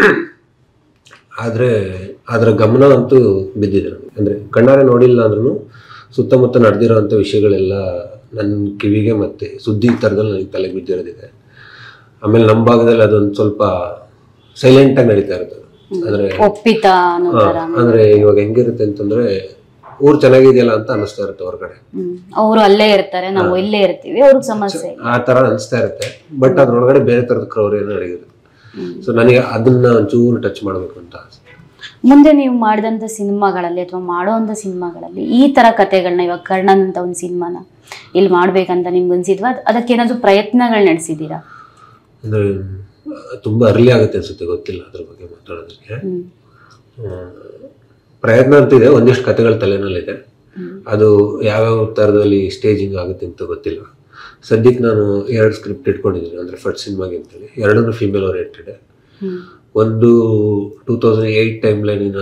ಆದರೆ ಅದರ ಗಮನ ಅಂತೂ ಬಿದ್ದಿದೆ ನನಗೆ ಅಂದರೆ ಕಣ್ಣಾರೆ ನೋಡಿಲ್ಲ ಅಂದ್ರೂ ಸುತ್ತಮುತ್ತ ನಡೆದಿರೋಂಥ ವಿಷಯಗಳೆಲ್ಲ ನನ್ನ ಕಿವಿಗೆ ಮತ್ತು ಸುದ್ದಿ ಥರದಲ್ಲಿ ನನಗೆ ತಲೆಗೆ ಬಿದ್ದಿರೋದಿದೆ ಆಮೇಲೆ ನಮ್ಮ ಭಾಗದಲ್ಲಿ ಅದೊಂದು ಸ್ವಲ್ಪ ಸೈಲೆಂಟಾಗಿ ನಡೀತಾ ಇರುತ್ತೆ ಅಂದರೆ ಒಪ್ಪಿತ ಅನ್ನೋ ಥರ ಅಂದರೆ ಇವಾಗ ಹೆಂಗಿರುತ್ತೆ ಅಂತಂದರೆ ಊರು ಚೆನ್ನಾಗಿದೆಯಲ್ಲ ಅಂತ ಅನ್ನಿಸ್ತಾ ಇರುತ್ತೆ ಹೊರಗಡೆ ಹ್ಮ್ ಅವರು ಅಲ್ಲೇ ಇರ್ತಾರೆ ನಾವು ಇಲ್ಲೇ ಇರ್ತೀವಿ ಅವ್ರಿಗೆ ಸಮಸ್ಯೆ ಇಲ್ಲ. ಆ ಥರ ಅನಿಸ್ತಾ ಇರುತ್ತೆ ಬಟ್ ಅದ್ರೊಳಗಡೆ ಬೇರೆ ಥರದ ಕ್ರೌರ್ಯ ನಡೆಯುತ್ತೆ ಹ್ಮ್. ಸೊ ನನಗೆ ಅದನ್ನ ಒಂಚೂರು ಟಚ್ ಮಾಡಬೇಕು ಅಂತ ಆಸೆ ಮುಂದೆ ನೀವು ಮಾಡಿದಂಥ ಸಿನಿಮಾಗಳಲ್ಲಿ ಅಥವಾ ಮಾಡೋವಂಥ ಸಿನಿಮಾಗಳಲ್ಲಿ ಈ ಥರ ಕತೆಗಳನ್ನ ಇವಾಗ ಕರ್ಣನ್ ಅಂತ ಒಂದು ಸಿನಿಮಾನ ಇಲ್ಲಿ ಮಾಡ್ಬೇಕಂತ ನಿಮ್ಗೆ ಅನ್ಸಿದ್ವಾ ಅದ್- ಅದಕ್ಕೇನಾದ್ರೂ ಪ್ರಯತ್ನಗಳು ನಡೆಸಿದ್ದೀರಾ ಅಂದರೆ ತುಂಬ ಅರ್ಲಿ ಆಗುತ್ತೆ ಅನ್ಸುತ್ತೆ ಗೊತ್ತಿಲ್ಲ ಅದ್ರ ಬಗ್ಗೆ ಮಾತಾಡೋದಕ್ಕೆ ಹ್ಮ್ ಹ್ಮ್. ಪ್ರಯತ್ನ ಅಂತಿದೆ ಒಂದಿಷ್ಟು ಕತೆಗಳ ತಲೆನಲ್ಲಿದೆ ಹ್ಮ್. ಅದು ಯಾವ್ಯಾವ ಥರದಲ್ಲಿ ಸ್ಟೇಜಿಂಗ್ ಆಗುತ್ತೆ ಅಂತ ಗೊತ್ತಿಲ್ಲ ಸದ್ಯಕ್ಕೆ ನಾನು ಎರಡು ಸ್ಕ್ರಿಪ್ಟ್ ಇಟ್ಕೊಂಡಿದ್ದೀನಿ ಅಂದರೆ ಫಸ್ಟ್ ಸಿನಿಮಾಗೆ ಅಂತೇಳಿ ಎರಡೂ ಫೀಮೇಲ್ ಓರಿಯೆಂಟೆಡ್ ಹ್ಮ್ ಒಂದು ಟೂ ತೌಸಂಡ್ ಏಯ್ಟ್ ಟೈಮ್ ಲೈನಿನ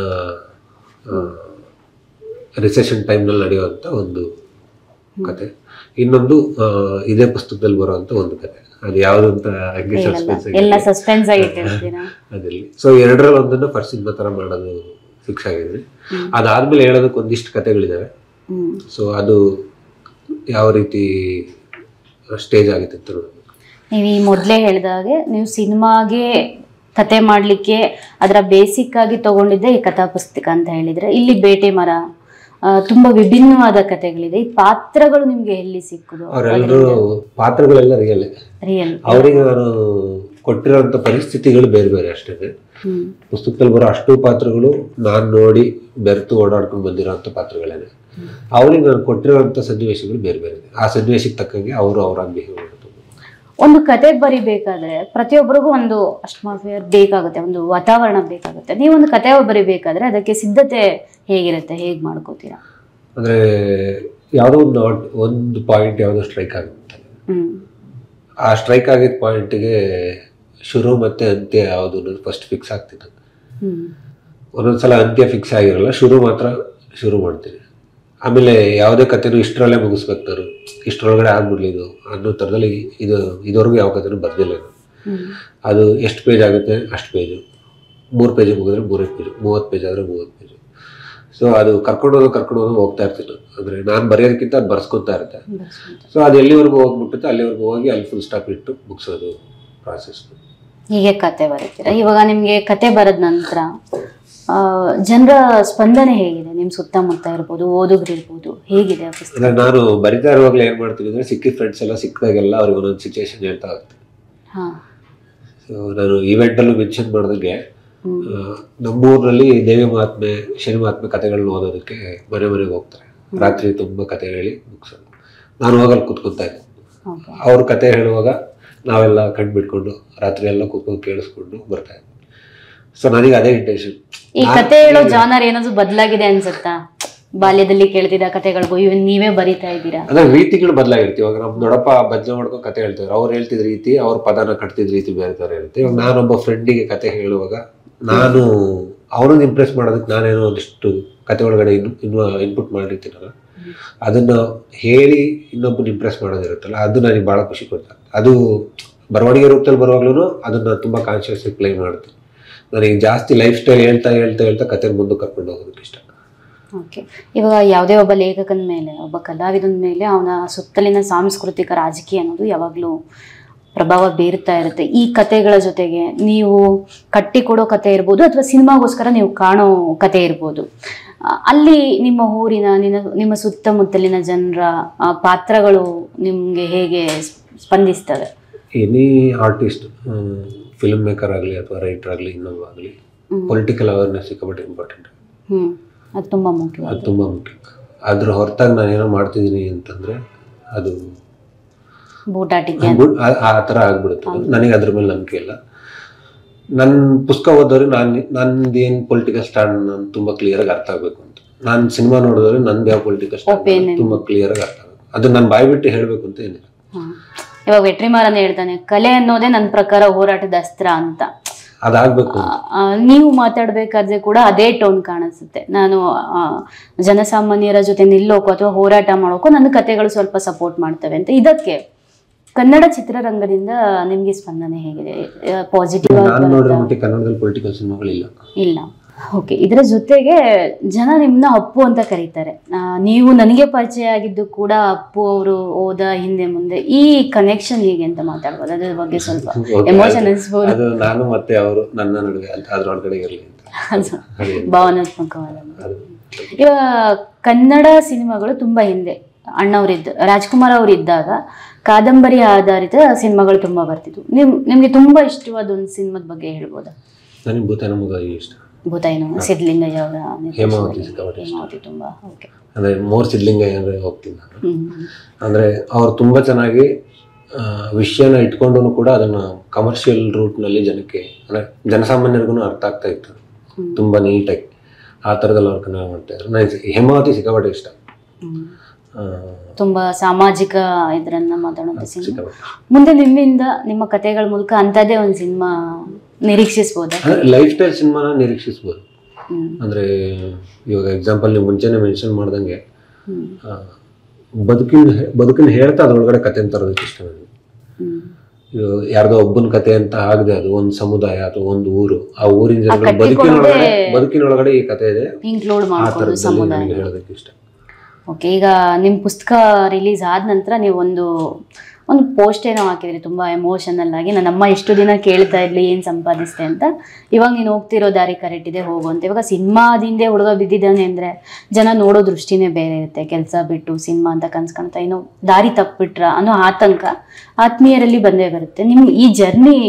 ರಿಸೆಷನ್ ಟೈಮ್ನಲ್ಲಿ ನಡೆಯುವಂಥ ಒಂದು ಕತೆ ಇನ್ನೊಂದು ಆ, ಇದೇ ಪುಸ್ತಕದಲ್ಲಿ ಬರುವಂಥ ಒಂದು ಕತೆ ಅದು ಯಾವುದು ಅಂತ ಹಂಗೆ ಹೇಳಲ್ಲ ಸಸ್ಪೆನ್ಸ್ ಎಲ್ಲ ಸಸ್ಪೆನ್ಸ್ ಆಗಿ ಇಟ್ಟಿರ್ತೀರಾ ಅದಲ್ಲಿ ಸೊ ಎರಡರಲ್ಲಿ ಒಂದನ್ನು ಫಸ್ಟ್ ಸಿನಿಮಾ ಥರ ಮಾಡೋದು ಫಿಕ್ಸ್ ಆಗಿದ್ವಿ ಹ್ಮ್. ಅದಾದ್ಮೇಲೆ ಹೇಳೋದಕ್ಕೆ ಒಂದಿಷ್ಟು ಕತೆಗಳಿದ್ದಾವೆ ಹ್ಮ್ ಸೊ ಅದು ಯಾವ ರೀತಿ ಸ್ಟೇಜ್ ಆಗುತ್ತೆ ಅಂತ ನೋಡ್ಬೇಕು ನೀವು ಈ ಮೊದಲೇ ಹೇಳಿದಾಗೆ ನೀವು ಸಿನಿಮಾಗೆ ಕತೆ ಮಾಡಲಿಕ್ಕೆ ಅದರ ಬೇಸಿಕ್ ಆಗಿ ತಗೊಂಡಿದ್ದೆ ಈ ಕಥಾ ಪುಸ್ತಕ ಅಂತ ಹೇಳಿದ್ರೆ ಇಲ್ಲಿ ಬೇಟೆ ಮರ ಆ, ತುಂಬಾ ವಿಭಿನ್ನವಾದ ಕತೆಗಳಿದೆ ಈ ಪಾತ್ರಗಳು ನಿಮ್ಗೆ ಎಲ್ಲಿ ಸಿಕ್ಕುದು ಅವರೆಲ್ಲರೂ ಪಾತ್ರಗಳೆಲ್ಲ ರಿಯಲ್ ರಿಯಲ್ ಅವರಿಗೆ ನಾನು ಕೊಟ್ಟಿರೋಂಥ ಪರಿಸ್ಥಿತಿಗಳು ಬೇರೆ ಬೇರೆ ಅಷ್ಟೇ ಹ್ಮ್ ಪುಸ್ತಕದಲ್ಲಿ ಬರೋ ಅಷ್ಟು ಪಾತ್ರಗಳು ನಾನು ನೋಡಿ ಬೆರೆತು ಓಡಾಡ್ಕೊಂಡು ಬಂದಿರೋಂಥ ಪಾತ್ರಗಳೇನೆ ಅವ್ರಿಗೆ ನಾನು ಕೊಟ್ಟಿರೋಂಥ ಸನ್ನಿವೇಶಗಳು ಬೇರೆ ಬೇರೆ ಇದೆ ಆ ಸನ್ನಿವೇಶಕ್ಕೆ ತಕ್ಕಂಗೆ ಅವರು ಅವರಾಗಿ ಬಿಹೇವ್ ಮಾಡೋದು ಒಂದು ಕತೆ ಬರಿಬೇಕಾದ್ರೆ ಪ್ರತಿಯೊಬ್ಬರಿಗೂ ಒಂದು ಅಟ್ಮಾಸ್ಫಿಯರ್ ಬೇಕಾಗುತ್ತೆ ಒಂದು ವಾತಾವರಣ ಬೇಕಾಗುತ್ತೆ ನೀವೊಂದು ಕತೆ ಬರಿಬೇಕಾದ್ರೆ ಅದಕ್ಕೆ ಸಿದ್ಧತೆ ಹೇಗಿರುತ್ತೆ ಹೇಗೆ ಮಾಡ್ಕೋತೀರಾ ಅಂದರೆ ಯಾವುದೋ ಒಂದು ನಾಟ್ ಒಂದು ಪಾಯಿಂಟ್ ಯಾವುದೋ ಸ್ಟ್ರೈಕ್ ಆಗುತ್ತೆ ಹ್ಮ್ ಆ ಸ್ಟ್ರೈಕ್ ಆಗಿದ್ದ ಪಾಯಿಂಟಿಗೆ ಶುರು ಮತ್ತೆ ಅಂತ್ಯ ಯಾವುದು ಅನ್ನೋದು ಫಸ್ಟ್ ಫಿಕ್ಸ್ ಆಗ್ತಿತ್ತು ಹ್ಮ್ ಒಂದೊಂದ್ಸಲ ಅಂತ್ಯ ಫಿಕ್ಸ್ ಆಗಿರಲ್ಲ ಶುರು ಮಾತ್ರ ಶುರು ಮಾಡ್ತೀನಿ ಆಮೇಲೆ ಯಾವುದೇ ಕಥೆನೂ ಇಷ್ಟರಲ್ಲೇ ಮುಗಿಸ್ಬೇಕು ನಾನು ಇಷ್ಟರೊಳಗಡೆ ಆಗ್ಬಿಡ್ಲಿ ಇದು ಅನ್ನೋ ಥರದಲ್ಲಿ ಇದು ಇದುವರೆಗೂ ಯಾವ ಕಥೆನೂ ಬರ್ದಿಲ್ಲ ನಾನು ಹ್ಮ್ ಅದು ಎಷ್ಟು ಪೇಜ್ ಆಗುತ್ತೆ ಅಷ್ಟು ಪೇಜು ಮೂರು ಪೇಜಿಗೆ ಮುಗಿದ್ರೆ ಮೂರೇ ಪೇಜು ಮೂವತ್ತು ಪೇಜ್ ಆದರೆ ಮೂವತ್ತು ಪೇಜು ಸೊ ಅದು ಕರ್ಕೊಂಡು ಹೋಗೋದು ಕರ್ಕೊಂಡು ಹೋಗೋದು ಹೋಗ್ತಾ ಇರ್ತೀನಿ ಅಂದರೆ ನಾನು ಬರೆಯೋದಕ್ಕಿಂತ ಅದು ಬರ್ಸ್ಕೊತಾ ಇರುತ್ತೆ ಬರ್ಸ್ಕೊಂತ. ಸೊ ಅದು ಎಲ್ಲಿವರೆಗೂ ಹೋಗ್ಬಿಟ್ಟುತ್ತೆ ಅಲ್ಲಿವರೆಗೂ ಹೋಗಿ ಅಲ್ಲಿ ಫುಲ್ ಸ್ಟಾಪ್ ಇಟ್ಟು ಮುಗಿಸೋದು ಪ್ರಾಸೆಸ್ ಹೀಗೆ ಕತೆ ಬರೀತೀರಾ ಇವಾಗ ನಿಮ್ಗೆ ಕತೆ ಬರೆದ ನಂತರ ಜನರ ಸ್ಪಂದನೆ ಹೇಗಿದೆ ನಿಮ್ ಸುತ್ತಮುತ್ತ ಇರ್ಬೋದು ಓದುಗರು ಇರ್ಬೋದು ಹೇಗಿದೆ ಆ ಪುಸ್ತಕ ಅಂದ್ರೆ ನಾನು ಬರಿತಾ ಇರುವಾಗಲೇ ಏನು ಮಾಡ್ತೀನಿ ಅಂದರೆ ಸಿಕ್ಕಿದ ಫ್ರೆಂಡ್ಸ್ ಎಲ್ಲ ಸಿಕ್ಕಿದಾಗೆಲ್ಲ ಅವ್ರಿಗೆ ಒಂದೊಂದು ಸಿಚುವೇಶನ್ ಹೇಳ್ತಾ ಹೋಗ್ತೀನಿ ಹಾ ಸೊ ನಾನು ಈವೆಂಟಲ್ಲೂ ಮೆನ್ಷನ್ ಮಾಡಿದಂಗೆ ಹ್ಮ್ ಆ, ನಮ್ಮೂರಲ್ಲಿ ದೇವಿ ಮಹಾತ್ಮೆ ಶನಿ ಮಹಾತ್ಮೆ ಕಥೆಗಳನ್ನ ಓದೋದಕ್ಕೆ ಮನೆ ಮನೆಗೆ ಹೋಗ್ತಾರೆ ರಾತ್ರಿ ತುಂಬ ಕತೆ ಹೇಳಿ ಮುಗಿಸೋದು ನಾನು ಹೋಗಲ್ಲಿ ಕೂತ್ಕೊತಾ ಇದ್ದೆ ಓಕೆ ಅವ್ರ ಕತೆ ಹೇಳುವಾಗ ನಾವೆಲ್ಲ ಕಣ್ಣು ಬಿಟ್ಕೊಂಡು ರಾತ್ರಿ ಎಲ್ಲ ಕೂತ್ಕೊಂಡು ಕೇಳಿಸ್ಕೊಂಡು ಬರ್ತಾ ಇದ್ವಿ ಸೊ ನನಗೆ ಅದೇ ಇಂಟೆನ್ಷನ್ ಈ ಕತೆ ಹೇಳೋ ಜಾನರ್ ಏನಾದ್ರು ಬದಲಾಗಿದೆ ಅನ್ಸುತ್ತಾ ಬಾಲ್ಯದಲ್ಲಿ ಕೇಳ್ತಿದ್ದ ಕತೆಗಳಿಗೂ ಇವನ್ ನೀವೇ ಬರಿತಾ ಇದ್ದೀರಾ ಅಂದ್ರೆ ರೀತಿಗಳು ಬದಲಾಗಿರ್ತೀವಿ ಇವಾಗ ನಮ್ಮ ದೊಡ್ಡಪ್ಪ ಬಜ್ಜೆ ಮಾಡ್ಕೊಂಡು ಕತೆ ಹೇಳ್ತಾರೆ ಅವ್ರು ಹೇಳ್ತಿದ್ ರೀತಿ ಅವ್ರ ಪದನ ಕಟ್ತಿದ್ ರೀತಿ ಬೇರೆ ತರ ಇರುತ್ತೆ ಇವಾಗ ನಾನೊಬ್ಬ ಫ್ರೆಂಡಿಗೆ ಕತೆ ಹೇಳುವಾಗ ನಾನು ಅವನನ್ನ ಇಂಪ್ರೆಸ್ ಮಾಡೋದಕ್ಕೆ ನಾನೇನೋ ಒಂದಿಷ್ಟು ಕತೆ ಒಳಗಡೆ ಇನ್ನು ಇನ್ನು ಇನ್ಪುಟ್ ಮಾಡಿರ್ತೀನಲ್ಲ ಅದನ್ನ ಹೇಳಿ ಇನ್ನೊಬ್ಬನ ಇಂಪ್ರೆಸ್ ಮಾಡೋದಿರುತ್ತಲ್ಲ ಅದು ನನಗೆ ಭಾಳ ಖುಷಿ ಕೊಡ್ತಾರೆ ಅದು ಬರವಣಿಗೆ ರೂಪದಲ್ಲಿ ಬರುವಾಗ್ಲೂ ಅದನ್ನ ತುಂಬಾ ಕಾನ್ಶಿಯಸ್ ಪ್ಲೇ ಮಾಡ್ತೀನಿ ನನಗೆ ಜಾಸ್ತಿ ಲೈಫ್ ಸ್ಟೈಲ್ ಹೇಳ್ತಾ ಹೇಳ್ತಾ ಹೇಳ್ತಾ ಕತೆ ಮುಂದೆ ಕರ್ಕೊಂಡು ಹೋಗೋದಕ್ಕೆ ಇಷ್ಟ ಓಕೆ ಇವಾಗ ಯಾವುದೇ ಒಬ್ಬ ಲೇಖಕನ ಮೇಲೆ ಒಬ್ಬ ಕಲಾವಿದನ ಮೇಲೆ ಅವನ ಸುತ್ತಲಿನ ಸಾಂಸ್ಕೃತಿಕ ರಾಜಕೀಯ ಅನ್ನೋದು ಯಾವಾಗಲೂ ಪ್ರಭಾವ ಬೀರ್ತಾ ಇರುತ್ತೆ ಈ ಕತೆಗಳ ಜೊತೆಗೆ ನೀವು ಕಟ್ಟಿಕೊಡೋ ಕತೆ ಇರ್ಬೋದು ಅಥವಾ ಸಿನಿಮಾಗೋಸ್ಕರ ನೀವು ಕಾಣೋ ಕತೆ ಇರ್ಬೋದು ಆ, ಅಲ್ಲಿ ನಿಮ್ಮ ಊರಿನ ನಿನ್ನ ನಿಮ್ಮ ಸುತ್ತಮುತ್ತಲಿನ ಜನರ ಆ, ಪಾತ್ರಗಳು ನಿಮಗೆ ಹೇಗೆ ಸ್ಪಂದಿಸ್ತವೆ ಎನಿ ಆರ್ಟಿಸ್ಟ್ ಫಿಲ್ಮ್ ಮೇಕರ್ ಆಗಲಿ ಅಥವಾ ರೈಟರ್ ಆಗಲಿ ಇನ್ನೊಬ್ಬ ಆಗಲಿ ಪೊಲಿಟಿಕಲ್ ಅವೇರ್ನೆಸ್ ಸಿಕ್ಕಾಪಟ್ಟೆ ಇಂಪಾರ್ಟೆಂಟ್ ಹ್ಮ್ ಅದು ತುಂಬಾ ಮುಖ್ಯ ಅದು ತುಂಬ ಮುಖ್ಯ ಅದ್ರ ಹೊರತಾಗಿ ನಾನು ಏನೋ ಮಾಡ್ತಿದ್ದೀನಿ ಅಂತಂದರೆ ಅದು ಬೂಟಾಟಿಕೆ ಬುಡ್- ಆ- ಆ ಥರ ಆಗ್ಬಿಡುತ್ತೆ ಅದು. ನನಗೆ ಅದ್ರ ಮೇಲೆ ನಂಬಿಕೆ ಇಲ್ಲ ನನ್ನ ಪುಸ್ತಕ ಓದೋರು ನಾನು ನಂದು ಏನು ಪೊಲಿಟಿಕಲ್ ಸ್ಟ್ಯಾಂಡ್ ನಾನು ತುಂಬ ಕ್ಲಿಯರಾಗಿ ಅರ್ಥ ಆಗಬೇಕು ಅಂತ ನಾನು ಸಿನಿಮಾ ನೋಡಿದ್ರೆ ನಂದು ಯಾವ ಪೊಲಿಟಿಕಲ್ ಸ್ಟ್ಯಾಂಡ್ Opinion. ತುಂಬ ಕ್ಲಿಯರಾಗಿ ಅರ್ಥ ಆಗಬೇಕು ಅದು ನಾನು ಬಾಯಿ ಬಿಟ್ಟು ಹೇಳಬೇಕು ಅಂತ ಏನಿಲ್ಲ ಹ್ಮ್. ಇವಾಗ ವೆಟ್ರಿಮಾರನ್ ಹೇಳ್ತಾನೆ ಕಲೆ ಅನ್ನೋದೇ ನನ್ನ ಪ್ರಕಾರ ಹೋರಾಟದ ಅಸ್ತ್ರ ಅಂತ ಅದಾಗಬೇಕು ಆ, ಆ, ನೀವು ಮಾತಾಡ್ಬೇಕಾದ್ರೆ ಕೂಡ ಅದೇ ಟೋನ್ ಕಾಣಿಸುತ್ತೆ ನಾನು ಆ, ಜನಸಾಮಾನ್ಯರ ಜೊತೆ ನಿಲ್ಲೋಕೋ ಅಥವಾ ಹೋರಾಟ ಮಾಡೋಕೋ ನನ್ನ ಕತೆಗಳು ಸ್ವಲ್ಪ ಸಪೋರ್ಟ್ ಮಾಡ್ತವೆ ಅಂತ ಇದಕ್ಕೆ ಕನ್ನಡ ಚಿತ್ರರಂಗದಿಂದ ನಿಮ್ಗೆ ಸ್ಪಂದನೆ ಹೇಗಿದೆ ಪಾಸಿಟಿವ್ ನಾನು ನೋಡಿರೋ ಮಟ್ಟಿಗೆ ಕನ್ನಡದಲ್ಲಿ ಪೊಲಿಟಿಕಲ್ ಸಿನಿಮಾಗಳಿಲ್ಲ ಇಲ್ಲ ಓಕೆ ಇದರ ಜೊತೆಗೆ ಜನ ನಿಮ್ಮನ್ನ ಅಪ್ಪು ಅಂತ ಕರೀತಾರೆ ಆ, ನೀವು ನನಗೆ ಪರಿಚಯ ಆಗಿದ್ದು ಕೂಡ ಅಪ್ಪು ಅವರು ಹೋದ ಹಿಂದೆ ಮುಂದೆ ಈ ಕನೆಕ್ಷನ್ ಹೇಗೆ ಅಂತ ಮಾತಾಡ್ಬೋದು ಅದ್ರ ಬಗ್ಗೆ ಸ್ವಲ್ಪ Okay, ಎಮೋಷನ್ ಅದು- ಅನ್ಸ್ಬೋದು ಅದು ನಾನು ಮತ್ತೆ ಅವರು ನನ್ನ ನಡುವೆ ಅಂತ ಅದ್ರೊಳಗಡೆ ಇರಲಿ ಅಂತ ಅದು ಅದೇ ಭಾವನಾತ್ಮಕವಾದ ಅದು ಇವಾಗ ಕನ್ನಡ ಸಿನಿಮಾಗಳು ತುಂಬಾ ಹಿಂದೆ ಅಣ್ಣವರಿದ್ದ ರಾಜ್ಕುಮಾರ್ ಅವರು ಇದ್ದಾಗ ಕಾದಂಬರಿ ಆಧಾರಿತ ಸಿನಿಮಾಗಳು ತುಂಬಾ ಬರ್ತಿದ್ವು ನಿಮ್ ನಿಮ್ಗೆ ತುಂಬಾ ಇಷ್ಟವಾದ ಒಂದು ಸಿನಿಮಾದ ಬಗ್ಗೆ ಹೇಳ್ಬೋದಾ ನನಗೆ ಭೂತಾನ ಮುಗ ಇಷ್ಟ ಭೂತಾಯಿನ ಸಿದ್ಲಿಂಗಯ್ಯ ಅವರ ಹೇಮಾವತಿ ಸಿಕ್ಕಾಪಟ್ಟೆ ಇಷ್ಟ. ಹೇಮಾವತಿ ತುಂಬಾ ಓಕೆ ಅಂದ್ರೆ ಮೋರ್ ಸಿದ್ಲಿಂಗ ಅಂದ್ರೆ ಹೋಗ್ತೀನಿ ನಾನು ಹ್ಮ್ ಅಂದ್ರೆ ಅವ್ರು ತುಂಬಾ ಚೆನ್ನಾಗಿ ಆ, ವಿಷಯನ ಇಟ್ಕೊಂಡು ಕೂಡ ಅದನ್ನ ಕಮರ್ಷಿಯಲ್ ರೂಟ್ನಲ್ಲಿ ಜನಕ್ಕೆ ಅಂದ್ರೆ ಜನಸಾಮಾನ್ಯರಿಗೂ ಅರ್ಥ ಆಗ್ತಾ ಇತ್ತು ಹ್ಮ್. ತುಂಬಾ ನೀಟಾಗಿ ಆ ಥರದಲ್ಲಿ ಅವ್ರು ಕನ್ನಡ ಮಾಡ್ತಾ ಇದ್ರು ನನಗೆ ಹೇಮಾವತಿ ಸಿಕ್ಕಾಪಟ್ಟೆ ಇಷ್ಟ ಹ್ಮ್. ಆ, ತುಂಬಾ ಸಾಮಾಜಿಕ ಇದರನ್ನ ಮಾತಾಡುವಂತ ಸಿನಿಮಾ ಸಿಕ್ಕಾಪಟ್ಟೆ ಮುಂದೆ ನಿಮ್ಮಿಂದ ನಿಮ್ಮ ಕಥೆಗಳ ಮೂಲಕ ಅಂತದೇ ಒಂದು ಸಿನಿಮಾ ನಿರೀಕ್ಷಿಸ್ಬೋದಾ ಅಂದ್ರೆ ಲೈಫ್ ಸ್ಟೈಲ್ ಸಿನಿಮಾನ ನಿರೀಕ್ಷಿಸ್ಬೋದು ಹ್ಮ್ ಅಂದ್ರೆ ಇವಾಗ ಎಕ್ಸಾಂಪಲ್ ನೀವು ಮುಂಚೆನೆ ಮೆನ್ಷನ್ ಮಾಡ್ದಂಗೆ ಹ್ಮ್ ಆ, ಬದುಕಿನ ಬದುಕಿನ ಹೇಳ್ತಾ ಅದ್ರೊಳಗಡೆ ಕತೆ ತರೋದಕ್ಕೆ ಇಷ್ಟ ನನಗೆ ಹ್ಮ್ ಇವಾಗ ಯಾರ್ದೋ ಒಬ್ಬನ ಕತೆ ಅಂತ ಆಗದೆ ಅದು ಒಂದು ಸಮುದಾಯ ಅಥವಾ ಒಂದು ಊರು ಆ ಊರಿನ ಜನಗಳ ಕಟ್ಟಿಕೊಳ್ಳೋದೇ- ಬದುಕಿನೊಳಗಡೆ ಬದುಕಿನೊಳಗಡೆ ಈ ಕತೆ ಇದೆ ಇನ್ಕ್ಲೂಡ್ ಆ ಮಾಡ್ಕೊಂಡು ಥರದಲ್ಲಿ ಸಮುದಾಯ ನನಗೆ ಹೇಳೋದಕ್ಕೆ ಇಷ್ಟ ಓಕೆ ಈಗ ನಿಮ್ಮ ಪುಸ್ತಕ ರಿಲೀಸ್ ಆದ ನಂತರ ನೀವು ಒಂದು ಒಂದು ಪೋಸ್ಟ್ ಏನೋ ಹಾಕಿದ್ರಿ ತುಂಬಾ ಎಮೋಷನಲ್ ಆಗಿ ನನ್ನ ಅಮ್ಮ ಎಷ್ಟು ದಿನ ಕೇಳ್ತಾ ಇರ್ಲಿ ಏನು ಸಂಪಾದಿಸ್ತೆ ಅಂತ ಇವಾಗ ನೀನು ಹೋಗ್ತಿರೋ ದಾರಿ ಕರೆಕ್ಟ್ ಇದೆ ಹೋಗು ಅಂತ ಇವಾಗ ಸಿನಿಮಾದಿಂದೆ ಹುಡುಗ ಬಿದ್ದಿದ್ದಾನೆ ಅಂದ್ರೆ ಜನ ನೋಡೋ ದೃಷ್ಟಿನೇ ಬೇರೆ ಇರುತ್ತೆ ಕೆಲಸ ಬಿಟ್ಟು ಸಿನಿಮಾ ಅಂತ ಕನ್ಸ್ ಕಾಣ್ತಾ ಏನೋ ದಾರಿ ತಪ್ಪಿಟ್ರ ಅನ್ನೋ ಆತಂಕ ಆತ್ಮೀಯರಲ್ಲಿ ಬಂದೇ ಬರುತ್ತೆ ನಿಮ್ ಈ ಜರ್ನಿ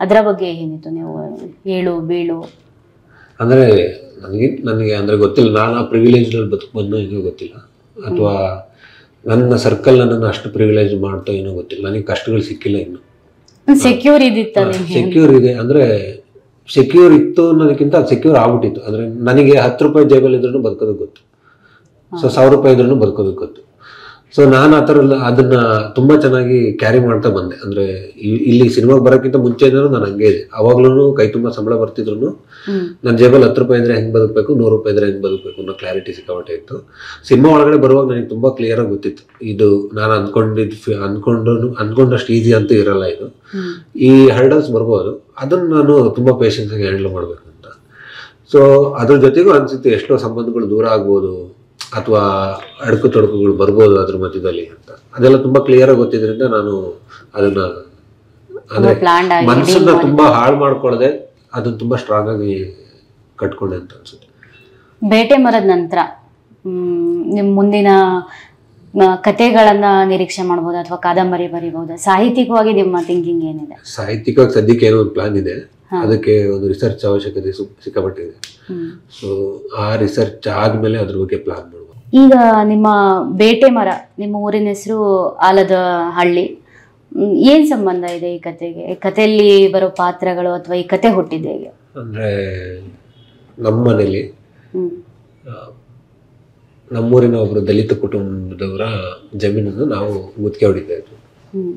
ಅದರ ಬಗ್ಗೆ ಏನಿತ್ತು ನೀವು ಏಳು ಬೀಳು ಅಂದರೆ ನನಗೆ ನನಗೆ ಅಂದರೆ ಗೊತ್ತಿಲ್ಲ ನಾನು ಆ ಪ್ರಿವಿಲೇಜ್ನಲ್ಲಿ ಬದುಕು ಬಂದು ಏನೋ ಗೊತ್ತಿಲ್ಲ ಅಥವಾ ನನ್ನ ಸರ್ಕಲ್ ನನ್ನನ್ನು ಅಷ್ಟು ಪ್ರಿವಿಲೇಜ್ ಮಾಡ್ತೋ ಏನೋ ಗೊತ್ತಿಲ್ಲ ನನಗೆ ಕಷ್ಟಗಳು ಸಿಕ್ಕಿಲ್ಲ ಇನ್ನು ಸೆಕ್ಯೂರ್ ಇದಿತ್ತ ನಿಮ್ಗೆ ಸೆಕ್ಯೂರ್ ಇದೆ ಅಂದರೆ ಸೆಕ್ಯೂರ್ ಇತ್ತು ಅನ್ನೋದಕ್ಕಿಂತ ಅದು ಸೆಕ್ಯೂರ್ ಆಗ್ಬಿಟ್ಟಿತ್ತು ಅಂದರೆ ನನಗೆ ಹತ್ತು ರೂಪಾಯಿ ಜೇಬಲ್ಲಿ ಇದ್ರೂ ಬದುಕೋದಕ್ಕೆ ಗೊತ್ತು ಸೊ ಸಾವಿರ ರೂಪಾಯಿ ಇದ್ರೂ ಬದುಕೋದಕ್ಕೆ ಗೊತ್ತು ಸೊ ನಾನು ಆ ಥರ ಎಲ್ಲ ಅದನ್ನ ತುಂಬ ಚೆನ್ನಾಗಿ ಕ್ಯಾರಿ ಮಾಡ್ತಾ ಬಂದೆ ಅಂದರೆ ಇಲ್ಲಿ ಸಿನಿಮಾಗೆ ಬರೋಕ್ಕಿಂತ ಮುಂಚೆನೂ ನಾನು ಹಂಗೆ ಇದೆ ಅವಾಗ್ಲೂ ಕೈ ತುಂಬ ಸಂಬಳ ಬರ್ತಿದ್ರು ಹ್ಮ್ ನನ್ನ ಜೇಬಲ್ಲಿ ಹತ್ತು ರೂಪಾಯಿ ಇದ್ರೆ ಹೆಂಗೆ ಬದುಕಬೇಕು ನೂರು ರೂಪಾಯಿ ಇದ್ರೆ ಹೆಂಗೆ ಬದುಕಬೇಕು ಅನ್ನೋ ಕ್ಲಾರಿಟಿ ಸಿಕ್ಕಾಪಟ್ಟೆ ಇತ್ತು ಸಿನಿಮಾ ಒಳಗಡೆ ಬರುವಾಗ ನನಗೆ ತುಂಬ ಕ್ಲಿಯರಾಗಿ ಗೊತ್ತಿತ್ತು ಇದು ನಾನು ಅಂದ್ಕೊಂಡಿದ್ದು ಫಿ- ಅಂದ್ಕೊಂಡು ಅಂದ್ಕೊಂಡಷ್ಟು ಈಸಿ ಅಂತೂ ಇರಲ್ಲ ಇದು ಹ್ಮ್ ಈ ಹರ್ಡಲ್ಸ್ ಬರ್ಬೋದು ಅದನ್ನು ನಾನು ತುಂಬ ಪೇಷನ್ಸಾಗಿ ಹ್ಯಾಂಡಲ್ ಮಾಡಬೇಕು ಅಂತ ಸೊ ಅದ್ರ ಜೊತೆಗೂ ಅನಿಸುತ್ತೆ ಎಷ್ಟೋ ಸಂಬಂಧಗಳು ದೂರ ಆಗ್ಬೋದು ಅಥವಾ ಅಡಕು ತೊಡಕುಗಳು ಬರ್ಬೋದು ಅದ್ರ ಮಧ್ಯದಲ್ಲಿ ಅಂತ ಅದೆಲ್ಲ ತುಂಬ ಕ್ಲಿಯರಾಗಿ ಗೊತ್ತಿದ್ರಿಂದ ನಾನು ಅದನ್ನ ತುಂಬಾ ಅಂದರೆ ಪ್ಲಾನ್ಡ್ ಆಗಿ ಮನಸ್ಸನ್ನ ತುಂಬಾ ಹಾಳು ಮಾಡ್ಕೊಳ್ಳದೆ ಅದನ್ನ ತುಂಬಾ ಸ್ಟ್ರಾಂಗ್ ಆಗಿ ಕಟ್ಕೊಂಡೆ ಅಂತ ಅನ್ಸುತ್ತೆ ಬೇಟೆ ಮರದ ನಂತರ ನಿಮ್ಮ ಮುಂದಿನ ಮ, ಕಥೆಗಳನ್ನ ನಿರೀಕ್ಷೆ ಮಾಡ್ಬೋದು ಅಥವಾ ಕಾದಂಬರಿ ಬರಿಬಹುದು ಸಾಹಿತ್ಯಿಕವಾಗಿ ನಿಮ್ಮ ಥಿಂಕಿಂಗ್ ಏನಿದೆ ಸಾಹಿತ್ಯಿಕವಾಗಿ ಸದ್ಯಕ್ಕೆ ಏನೋ ಒಂದು ಪ್ಲಾನ್ ಇದೆ ಹಾ. ಅದಕ್ಕೆ ಒಂದು ರಿಸರ್ಚ್ ಅವಶ್ಯಕತೆ ಸು- ಸಿಕ್ಕಾಪಟ್ಟಿದೆ ಹ್ಮ್. ಸೊ ಆ ರಿಸರ್ಚ್ ಆದ್ಮೇಲೆ ಅದ್ರ ಬಗ್ಗೆ ಪ್ಲಾನ್ ಮಾಡ್ಬೋದು ಈಗ ನಿಮ್ಮ ಬೇಟೆ ಮರ ನಿಮ್ಮ ಊರಿನ ಹೆಸರು ಆಲದ ಹಳ್ಳಿ ಹ್ಮ್, ಏನ್ ಸಂಬಂಧ ಇದೆ ಈ ಕತೆಗೆ ಈ ಕಥೆಯಲ್ಲಿ ಬರೋ ಪಾತ್ರಗಳು ಅಥವಾ ಈ ಕತೆ ಹುಟ್ಟಿದೆ ಹೇಗೆ ಅಂದ್ರೆ ನಮ್ಮ ಮನೇಲಿ ಹ್ಮ್ ಆ, ನಮ್ಮೂರಿನ ಒಬ್ರು ದಲಿತ ಕುಟುಂಬದವರ ಜಮೀನನ್ನು ನಾವು ಮುತ್ತಿಗೆ ಹೊಡಿತಾ ಇದ್ವಿ ಹ್ಮ್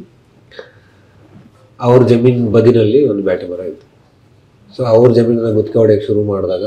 ಅವ್ರ ಜಮೀನ್ ಬದಿನಲ್ಲಿ ಒಂದು ಬ್ಯಾಟೆ ಮರ ಇತ್ತು ಸೊ ಅವ್ರ ಜಮೀನನ್ನ ಗುತ್ತಿಗೆ ಹೊಡೆಯಕ್ಕೆ ಶುರು ಮಾಡಿದಾಗ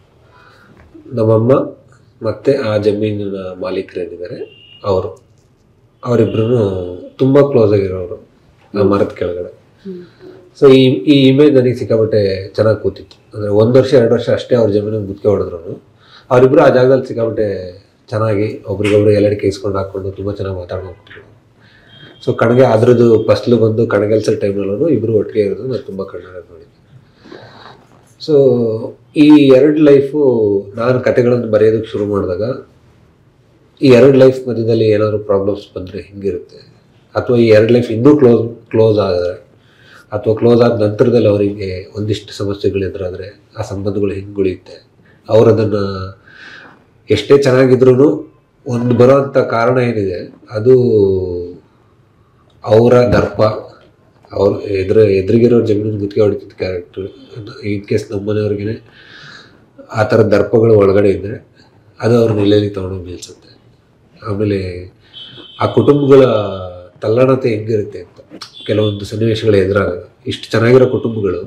ನಮ್ಮಮ್ಮ ಮತ್ತು ಆ ಜಮೀನಿನ ಮಾಲೀಕರೇನಿದ್ದಾರೆ ಅವರು ಅವರಿಬ್ಬರೂ ತುಂಬ ಕ್ಲೋಸ್ ಆಗಿರೋರು ಆ ಮರದ ಕೆಳಗಡೆ ಹ್ಮ್ ಸೊ ಈ ಈ ಇಮೇಜ್ ನನಗೆ ಸಿಕ್ಕಾಪಟ್ಟೆ ಚೆನ್ನಾಗಿ ಕೂತಿತ್ತು ಅಂದರೆ ಒಂದು ವರ್ಷ ಎರಡು ವರ್ಷ ಅಷ್ಟೇ ಅವ್ರ ಜಮೀನಿಗೆ ಗುತ್ತಿಗೆ ಹೊಡೆದ್ರು ಅವರಿಬ್ಬರು ಆ ಜಾಗದಲ್ಲಿ ಸಿಕ್ಕಾಪಟ್ಟೆ ಚೆನ್ನಾಗಿ ಒಬ್ರಿಗೊಬ್ರು ಎಲ್ಲಡಿಕೆ ಇಸ್ಕೊಂಡು ಹಾಕ್ಕೊಂಡು ತುಂಬ ಚೆನ್ನಾಗಿ ಮಾತಾಡ್ಕೊಂಡು ಸೊ ಕಣಗೆ ಅದ್ರದ್ದು ಫಸ್ಲು ಬಂದು ಕಣಗೆಲ್ಸೋ ಟೈಮ್ನಲ್ಲೂ ಇಬ್ಬರು ಒಟ್ಟಿಗೆ ಇರೋದು ನಾನು ತುಂಬ ಕಣ್ಣಾರೆ ನೋಡಿದ್ದೆ ಸೊ ಈ ಎರಡು ಲೈಫು ನಾನು ಕತೆಗಳನ್ನು ಬರೆಯೋದಕ್ಕೆ ಶುರು ಮಾಡಿದಾಗ ಈ ಎರಡು ಲೈಫ್ ಮಧ್ಯದಲ್ಲಿ ಏನಾದರೂ ಪ್ರಾಬ್ಲಮ್ಸ್ ಬಂದರೆ ಹಿಂಗಿರುತ್ತೆ ಅಥವಾ ಈ ಎರಡು ಲೈಫ್ ಇನ್ನೂ ಕ್ಲೋಸ್ ಕ್ಲೋಸ್ ಆದರೆ ಅಥವಾ ಕ್ಲೋಸ್ ಆದ ನಂತರದಲ್ಲಿ ಅವರಿಗೆ ಒಂದಿಷ್ಟು ಸಮಸ್ಯೆಗಳು ಎದುರಾದರೆ ಆ ಸಂಬಂಧಗಳು ಹಿಂಗೆ ಉಳಿಯುತ್ತೆ ಅವ್ರು ಅದನ್ನು ಎಷ್ಟೇ ಚೆನ್ನಾಗಿದ್ರೂ ಒಂದು ಬರೋಂಥ ಕಾರಣ ಏನಿದೆ ಅದು ಅವರ ದರ್ಪ ಅವ್ರ ಎದುರು ಎದುರಿಗಿರೋ ಜಮೀನು ಗುತ್ತಿಗೆ ಹೊಡಿತಿದ್ದ ಕ್ಯಾರೆಕ್ಟರ್ ಇನ್ ಕೇಸ್ ನಮ್ಮ ಮನೆಯವ್ರಿಗೆ ಆ ಥರ ದರ್ಪಗಳು ಒಳಗಡೆ ಇದ್ದರೆ ಅದು ಅವ್ರ ನೆಲೆಯಲ್ಲಿ ತೊಗೊಂಡೋಗಿ ನಿಲ್ಸುತ್ತೆ ಆಮೇಲೆ ಆ ಕುಟುಂಬಗಳ ತಲ್ಲಣತೆ ಹೆಂಗಿರುತ್ತೆ ಅಂತ ಕೆಲವೊಂದು ಸನ್ನಿವೇಶಗಳು ಎದುರಾದಾಗ ಇಷ್ಟು ಚೆನ್ನಾಗಿರೋ ಕುಟುಂಬಗಳು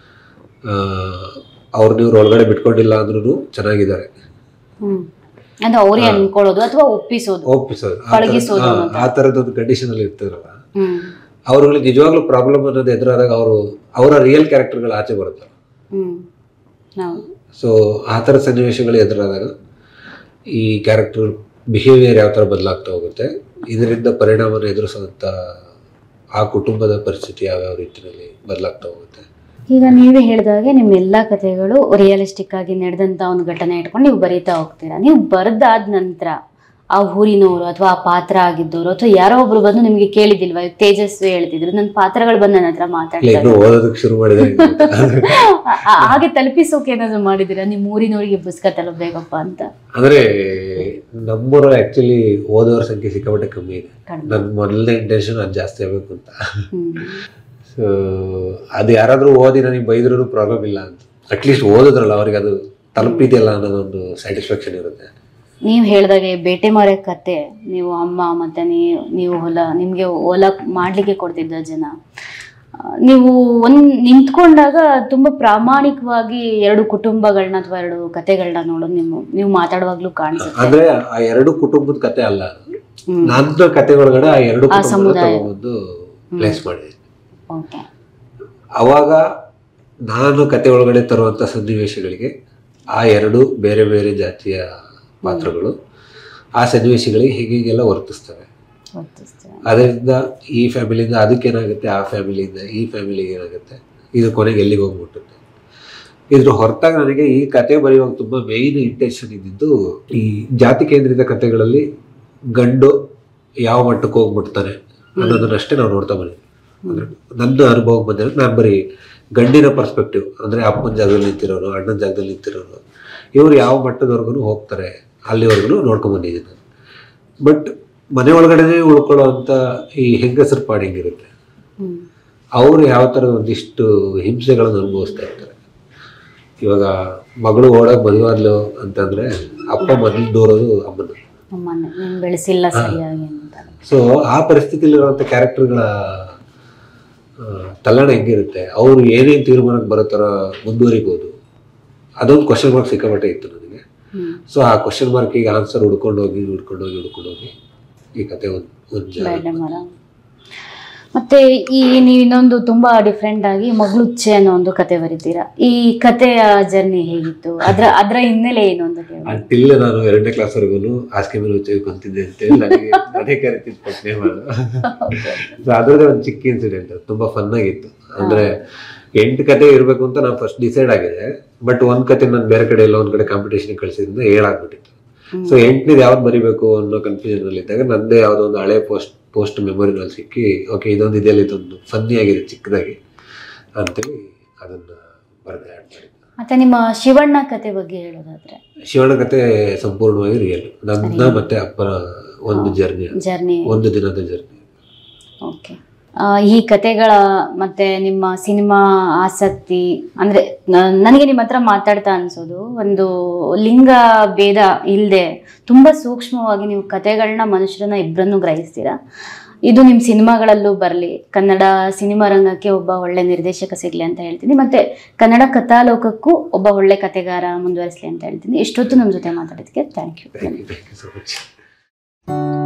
ಅವ್ರನ್ನ ಇವ್ರು ಒಳಗಡೆ ಬಿಟ್ಕೊಂಡಿಲ್ಲ ಅಂದ್ರೂ ಚೆನ್ನಾಗಿದ್ದಾರೆ ಹ್ಮ್ ಅಂದ್ರೆ ಅವ್ರೇ ಅನ್ಕೊಳ್ಳೋದು ಅಥವಾ ಒಪ್ಪಿಸೋದು ಒಪ್ಪಿಸೋದು ಆ ಥರ- ಪಳಗಿಸೋದು ಹಾ, ಅಂತ. ಆ ಥರದ ಒಂದು ಕಂಡೀಷನ್ ಅಲ್ಲಿ ಇರ್ತಾರಲ್ಲ ಹ್ಮ್ ಅವ್ರುಗಳಿಗೆ ನಿಜವಾಗ್ಲೂ ಪ್ರಾಬ್ಲಮ್ ಅನ್ನೋದು ಎದುರಾದಾಗ ಅವರು ಅವರ ರಿಯಲ್ ಕ್ಯಾರೆಕ್ಟರ್ಗಳು ಆಚೆ ಬರುತ್ತೆ ಹ್ಮ್ ನಾವು ಸೊ ಆ ಥರ ಸನ್ನಿವೇಶಗಳು ಎದುರಾದಾಗ ಈ ಕ್ಯಾರೆಕ್ಟರ್ ಬಿಹೇವಿಯರ್ ಯಾವ ಥರ ಬದಲಾಗ್ತಾ ಹೋಗುತ್ತೆ ಇದರಿಂದ ಪರಿಣಾಮನ ಎದುರಿಸೋಂಥ ಆ ಕುಟುಂಬದ ಪರಿಸ್ಥಿತಿ ಯಾವ್ಯಾವ ರೀತಿಯಲ್ಲಿ ಬದಲಾಗ್ತಾ ಹೋಗುತ್ತೆ ಈಗ ನೀವೇ ಹೇಳಿದಾಗೆ ನಿಮ್ಮ ಎಲ್ಲಾ ಕಥೆಗಳು ರಿಯಲಿಸ್ಟಿಕ್ ಆಗಿ ನಡೆದಂತ ಒಂದು ಘಟನೆ ಇಟ್ಕೊಂಡು ನೀವು ಬರೀತಾ ಹೋಗ್ತೀರಾ ನೀವು ಬರೆದಾದ ನಂತರ ಆ ಊರಿನವರು ಅಥವಾ ಆ ಪಾತ್ರ ಆಗಿದ್ದವರು ಅಥವಾ ಯಾರೋ ಒಬ್ರು ಬಂದು ನಿಮ್ಗೆ ಕೇಳಿದಿಲ್ವಾ ಈಗ ತೇಜಸ್ವಿ ಹೇಳ್ತಿದ್ರು ನನ್ನ ಪಾತ್ರಗಳು ಬಂದು ನನ್ನ ಹತ್ರ ಇಲ್ಲ ಮಾತಾಡ್ತಾರೆ ಇನ್ನೂ ಓದೋದಕ್ಕೆ ಶುರು ಮಾಡಿದ್ರೆ ಆ- ಆ- ಹಾಗೆ ತಲುಪಿಸೋಕೆ ಏನಾದ್ರು ಮಾಡಿದಿರಾ ನಿಮ್ಮ ಊರಿನವರಿಗೆ ಪುಸ್ತಕ ತಲುಪಬೇಕಪ್ಪ ಅಂತ ಅಂದ್ರೆ ನಮ್ಮೂರಲ್ಲಿ ಆಕ್ಚುಲಿ ಓದೋರ ಸಂಖ್ಯೆ ಸಿಕ್ಕಾಪಟ್ಟೆ ಕಮ್ಮಿ ಇದೆ ಕಡಿಮೆ ನನ್ನ ಮೊದಲನೇ ಇಂಟೆನ್ಷನ್ ಅದು ಜಾಸ್ತಿ ಆಗಬೇಕು ಅಂತ ಹ್ಮ್ ಸೊ ಅದು ಯಾರಾದರೂ ಓದಿ ನನಗೆ ಬೈದ್ರೂ ಪ್ರಾಬ್ಲಮ್ ಇಲ್ಲ ಅಂತ ಅಟ್ಲೀಸ್ಟ್ ಓದಿದ್ರಲ್ಲ ಅವ್ರಿಗೆ ಅದು ತಲುಪಿದೆಯಲ್ಲ ಅನ್ನೋದೊಂದು ಸ್ಯಾಟಿಸ್ಫ್ಯಾಕ್ಷನ್ ಇರುತ್ತೆ ನೀವು ಹೇಳಿದಾಗೆ ಬೇಟೆ ಮಾರ ಕತೆ ನೀವು ಅಮ್ಮ ಮತ್ತೆ ನೀವು ನೀವು ಹೊಲ ನಿಮಗೆ ಹೊಲ ಮಾಡ್ಲಿಕ್ಕೆ ಕೊಡ್ತಿದ್ದ ಜನ ಆ, ನೀವು ಒಂದ್ ನಿಂತ್ಕೊಂಡಾಗ ತುಂಬಾ ಪ್ರಾಮಾಣಿಕವಾಗಿ ಎರಡು ಕುಟುಂಬಗಳನ್ನ ಅಥವಾ ಎರಡು ಕತೆಗಳನ್ನ ನೋಡೋದು ನೀವು ನೀವು ಮಾತಾಡುವಾಗ್ಲೂ ಕಾಣಿಸುತ್ತೆ ಅಂದ್ರೆ ಆ ಎರಡು ಕುಟುಂಬದ ಕತೆ ಅಲ್ಲ ಹ್ಮ್ ನನ್ನ ಕತೆ ಒಳಗಡೆ ಆ ಎರಡು ಆ ಕುಟುಂಬ ಸಮುದಾಯ. ತಗೊಂಡ್ಬಂದು ಪ್ಲೇಸ್ ಮಾಡಿದೆ ಓಕೆ ಅವಾಗ ನಾನು ಕತೆ ಒಳಗಡೆ ತರುವಂಥ ಸನ್ನಿವೇಶಗಳಿಗೆ ಆ ಎರಡು ಬೇರೆ ಬೇರೆ ಜಾತಿಯ ಪಾತ್ರಗಳು ಆ ಸನ್ನಿವೇಶಗಳಿಗೆ ಹೀಗೀಗೆಲ್ಲ ವರ್ತಿಸ್ತವೆ ವರ್ತಿಸ್ತೇವೆ ಅದರಿಂದ ಈ ಫ್ಯಾಮಿಲಿಯಿಂದ ಅದಕ್ಕೇನಾಗುತ್ತೆ ಆ ಫ್ಯಾಮಿಲಿಯಿಂದ ಈ ಫ್ಯಾಮಿಲಿಗೆ ಏನಾಗುತ್ತೆ ಇದು ಕೊನೆಗೆ ಎಲ್ಲಿಗೆ ಹೋಗ್ಬಿಟ್ಟುತ್ತೆ ಇದ್ರ ಹೊರತಾಗಿ ನನಗೆ ಈ ಕತೆ ಬರೆಯುವಾಗ ತುಂಬ ಮೇಯ್ನ್ ಇಂಟೆನ್ಷನ್ ಇದ್ದಿದ್ದು ಈ ಜಾತಿ ಕೇಂದ್ರಿತ ಕತೆಗಳಲ್ಲಿ ಗಂಡು ಯಾವ ಮಟ್ಟಕ್ಕೆ ಹೋಗ್ಬಿಡ್ತಾನೆ ಅನ್ನೋದನ್ನಷ್ಟೇ ನಾವು ನೋಡ್ತಾ ಬಂದಿದ್ವಿ ಅಂದ್ರೆ ನನ್ನ ಅನುಭವ ಬಂದರೆ ನಾನು ಬರೀ ಗಂಡಿನ ಪರ್ಸ್ಪೆಕ್ಟಿವ್ ಅಂದ್ರೆ ಅಪ್ಪನ ಜಾಗದಲ್ಲಿ ನಿಂತಿರೋರು ಅಣ್ಣನ ಜಾಗದಲ್ಲಿ ನಿಂತಿರೋರು ಇವರು ಯಾವ ಮಟ್ಟದವರೆಗೂ ಹೋಗ್ತಾರೆ ಅಲ್ಲಿವರೆಗೂ ನೋಡ್ಕೊಂಡ್ ಬಂದಿದ್ದೀನಿ ನಾನು ಬಟ್ ಮನೆ ಒಳಗಡೆನೆ ಉಳ್ಕೊಳ್ಳೋವಂಥ ಈ ಹೆಂಗಸರು ಪಾಡಿಂಗಿರುತ್ತೆ ಹ್ಮ್ ಅವರು ಯಾವ ಥರದ ಒಂದಿಷ್ಟು ಹಿಂಸೆಗಳನ್ನು ಅನುಭವಿಸ್ತಾ ಇರ್ತಾರೆ ಇವಾಗ ಮಗಳು ಓಡಾಗ ಮದುವಾದ್ಲು ಅಂತಂದ್ರೆ ಅಪ್ಪ ಮೊದಲು ದೂರೋದು ಅಮ್ಮನ ನಮ್ಮನ್ನ ನೀನ್ ಬೆಳೆಸಿಲ್ಲ ಸರಿಯಾಗಿ ಅಂತ ಸೊ ಆ ಪರಿಸ್ಥಿತಿಲಿರುವಂಥ ಕ್ಯಾರೆಕ್ಟರ್ಗಳ ತಲ್ಲಣ ಹೆಂಗಿರುತ್ತೆ ಅವರು ಏನೇನು ತೀರ್ಮಾನಕ್ಕೆ ಬರೋ ಥರ ಮುಂದುವರಿಬೋದು ಅದೊಂದು ಕ್ವಶನ್ ಮಾರ್ಕ್ ಸಿಕ್ಕಾಪಟ್ಟೆ ಇತ್ತು ನನಗೆ ಹ್ಮ್ ಸೊ ಆ ಕ್ವಶನ್ ಮಾರ್ಕಿಗೆ ಆನ್ಸರ್ ಹುಡ್ಕೊಂಡು ಹೋಗಿ ಹುಡ್ಕೊಂಡು ಹೋಗಿ ಹುಡ್ಕೊಂಡು ಹೋಗಿ ಈ ಕತೆ ಒಂದು ಒಂದು ಜಾಗ ಬೇಡ ಮರ ಮತ್ತೆ ಈ ನೀವು ಇನ್ನೊಂದು ತುಂಬಾ ಡಿಫ್ರೆಂಟ್ ಆಗಿ ಮಗಳುಚ್ಚೆ ಅನ್ನೋ ಒಂದು ಕತೆ ಬರೀತೀರಾ ಈ ಕಥೆಯ ಜರ್ನಿ ಹೇಗಿತ್ತು ಅದ್ರ ಅದ್ರ ಹಿನ್ನೆಲೆ ಏನು ಅಂತ ಹೇಳಿ ಅಂಟಿಲ್ಲ ನಾನು ಎರಡನೇ ಕ್ಲಾಸ್ವರೆಗೂ ಹಾಸಿಗೆ ಮೇಲೆ ಉಚ್ಚ ಕುಂತಿದ್ದೆ ಅಂತೇಳಿ ನನಗೆ ನನಗೆ ಕರಿತಿದ್ದು ಪ್ರಶ್ನೆ ಮಾಡು ಸೊ ಅದ್ರದ್ದೇ ಒಂದು ಚಿಕ್ಕ ಇನ್ಸಿಡೆಂಟ್ ತುಂಬಾ ಫನ್ ಆಗಿತ್ತು ಅಂದ್ರೆ ಎಂಟು ಕತೆ ಇರಬೇಕು ಅಂತ ನಾನು ಫಸ್ಟ್ ಡಿಸೈಡ್ ಆಗಿದೆ ಬಟ್ ಒಂದ್ ಕತೆ ನಾನು ಬೇರೆ ಕಡೆ ಎಲ್ಲ ಒಂದ್ ಕಡೆ ಕಾಂಪಿಟೇಷನ್ ಕಳಿಸಿದ್ರಿಂದ ಏಳಾಗ್ಬಿಟ್ಟಿತ್ತು ಸೊ ಎಂಟನೇದು ಯಾವ್ದು ಬರೀಬೇಕು ಅನ್ನೋ ಕನ್ಫ್ಯೂಷನ್ ಅಲ್ಲಿ ಇದ್ದಾಗ ನಂದೇ ಯಾವುದೋ ಒಂದು ಹಳೆ ಪೋಸ್ಟ್ ಪೋಸ್ಟ್ ಮೆಮೊರಿನಲ್ಲಿ ಸಿಕ್ಕಿ ಓಕೆ ಇದೊಂದು ಇದೆಯಲ್ಲ ಇದೊಂದು ಫನ್ನಿ ಆಗಿದೆ ಚಿಕ್ಕದಾಗಿ ಅಂತೇಳಿ ಅದನ್ನ ಬರೆದೆ ಆಡ್ ಮಾಡಿದ್ದೆ ಮತ್ತೆ ನಿಮ್ಮ ಶಿವಣ್ಣ ಕತೆ ಬಗ್ಗೆ ಹೇಳೋದಾದ್ರೆ ಶಿವಣ್ಣ ಕತೆ ಸಂಪೂರ್ಣವಾಗಿ ರಿಯಲ್ ನನ್ನ ಮತ್ತೆ ಅಪ್ಪನ ಒಂದು ಜರ್ನಿ ಜರ್ನಿ ಒಂದು ದಿನದ ಜರ್ನಿ ಓಕೆ ಈ ಕತೆಗಳ ಮತ್ತೆ ನಿಮ್ಮ ಸಿನಿಮಾ ಆಸಕ್ತಿ ಅಂದ್ರೆ ನ- ನನಗೆ ನಿಮ್ಮ ಹತ್ರ ಮಾತಾಡ್ತಾ ಅನ್ಸೋದು ಒಂದು ಲಿಂಗ ಭೇದ ಇಲ್ಲದೆ ತುಂಬಾ ಸೂಕ್ಷ್ಮವಾಗಿ ನೀವು ಕತೆಗಳನ್ನ ಮನುಷ್ಯರನ್ನ ಇಬ್ಬರನ್ನು ಗ್ರಹಿಸ್ತೀರಾ ಇದು ನಿಮ್ಮ ಸಿನಿಮಾಗಳಲ್ಲೂ ಬರಲಿ ಕನ್ನಡ ಸಿನಿಮಾ ರಂಗಕ್ಕೆ ಒಬ್ಬ ಒಳ್ಳೆ ನಿರ್ದೇಶಕ ಸಿಗ್ಲಿ ಅಂತ ಹೇಳ್ತೀನಿ ಮತ್ತೆ ಕನ್ನಡ ಕಥಾಲೋಕಕ್ಕೂ ಒಬ್ಬ ಒಳ್ಳೆ ಕತೆಗಾರ ಮುಂದುವರಿಸಲಿ ಅಂತ ಹೇಳ್ತೀನಿ ಇಷ್ಟೊತ್ತು ನಮ್ಮ ಜೊತೆ ಮಾತಾಡೋದಕ್ಕೆ thank you thank you thank you so much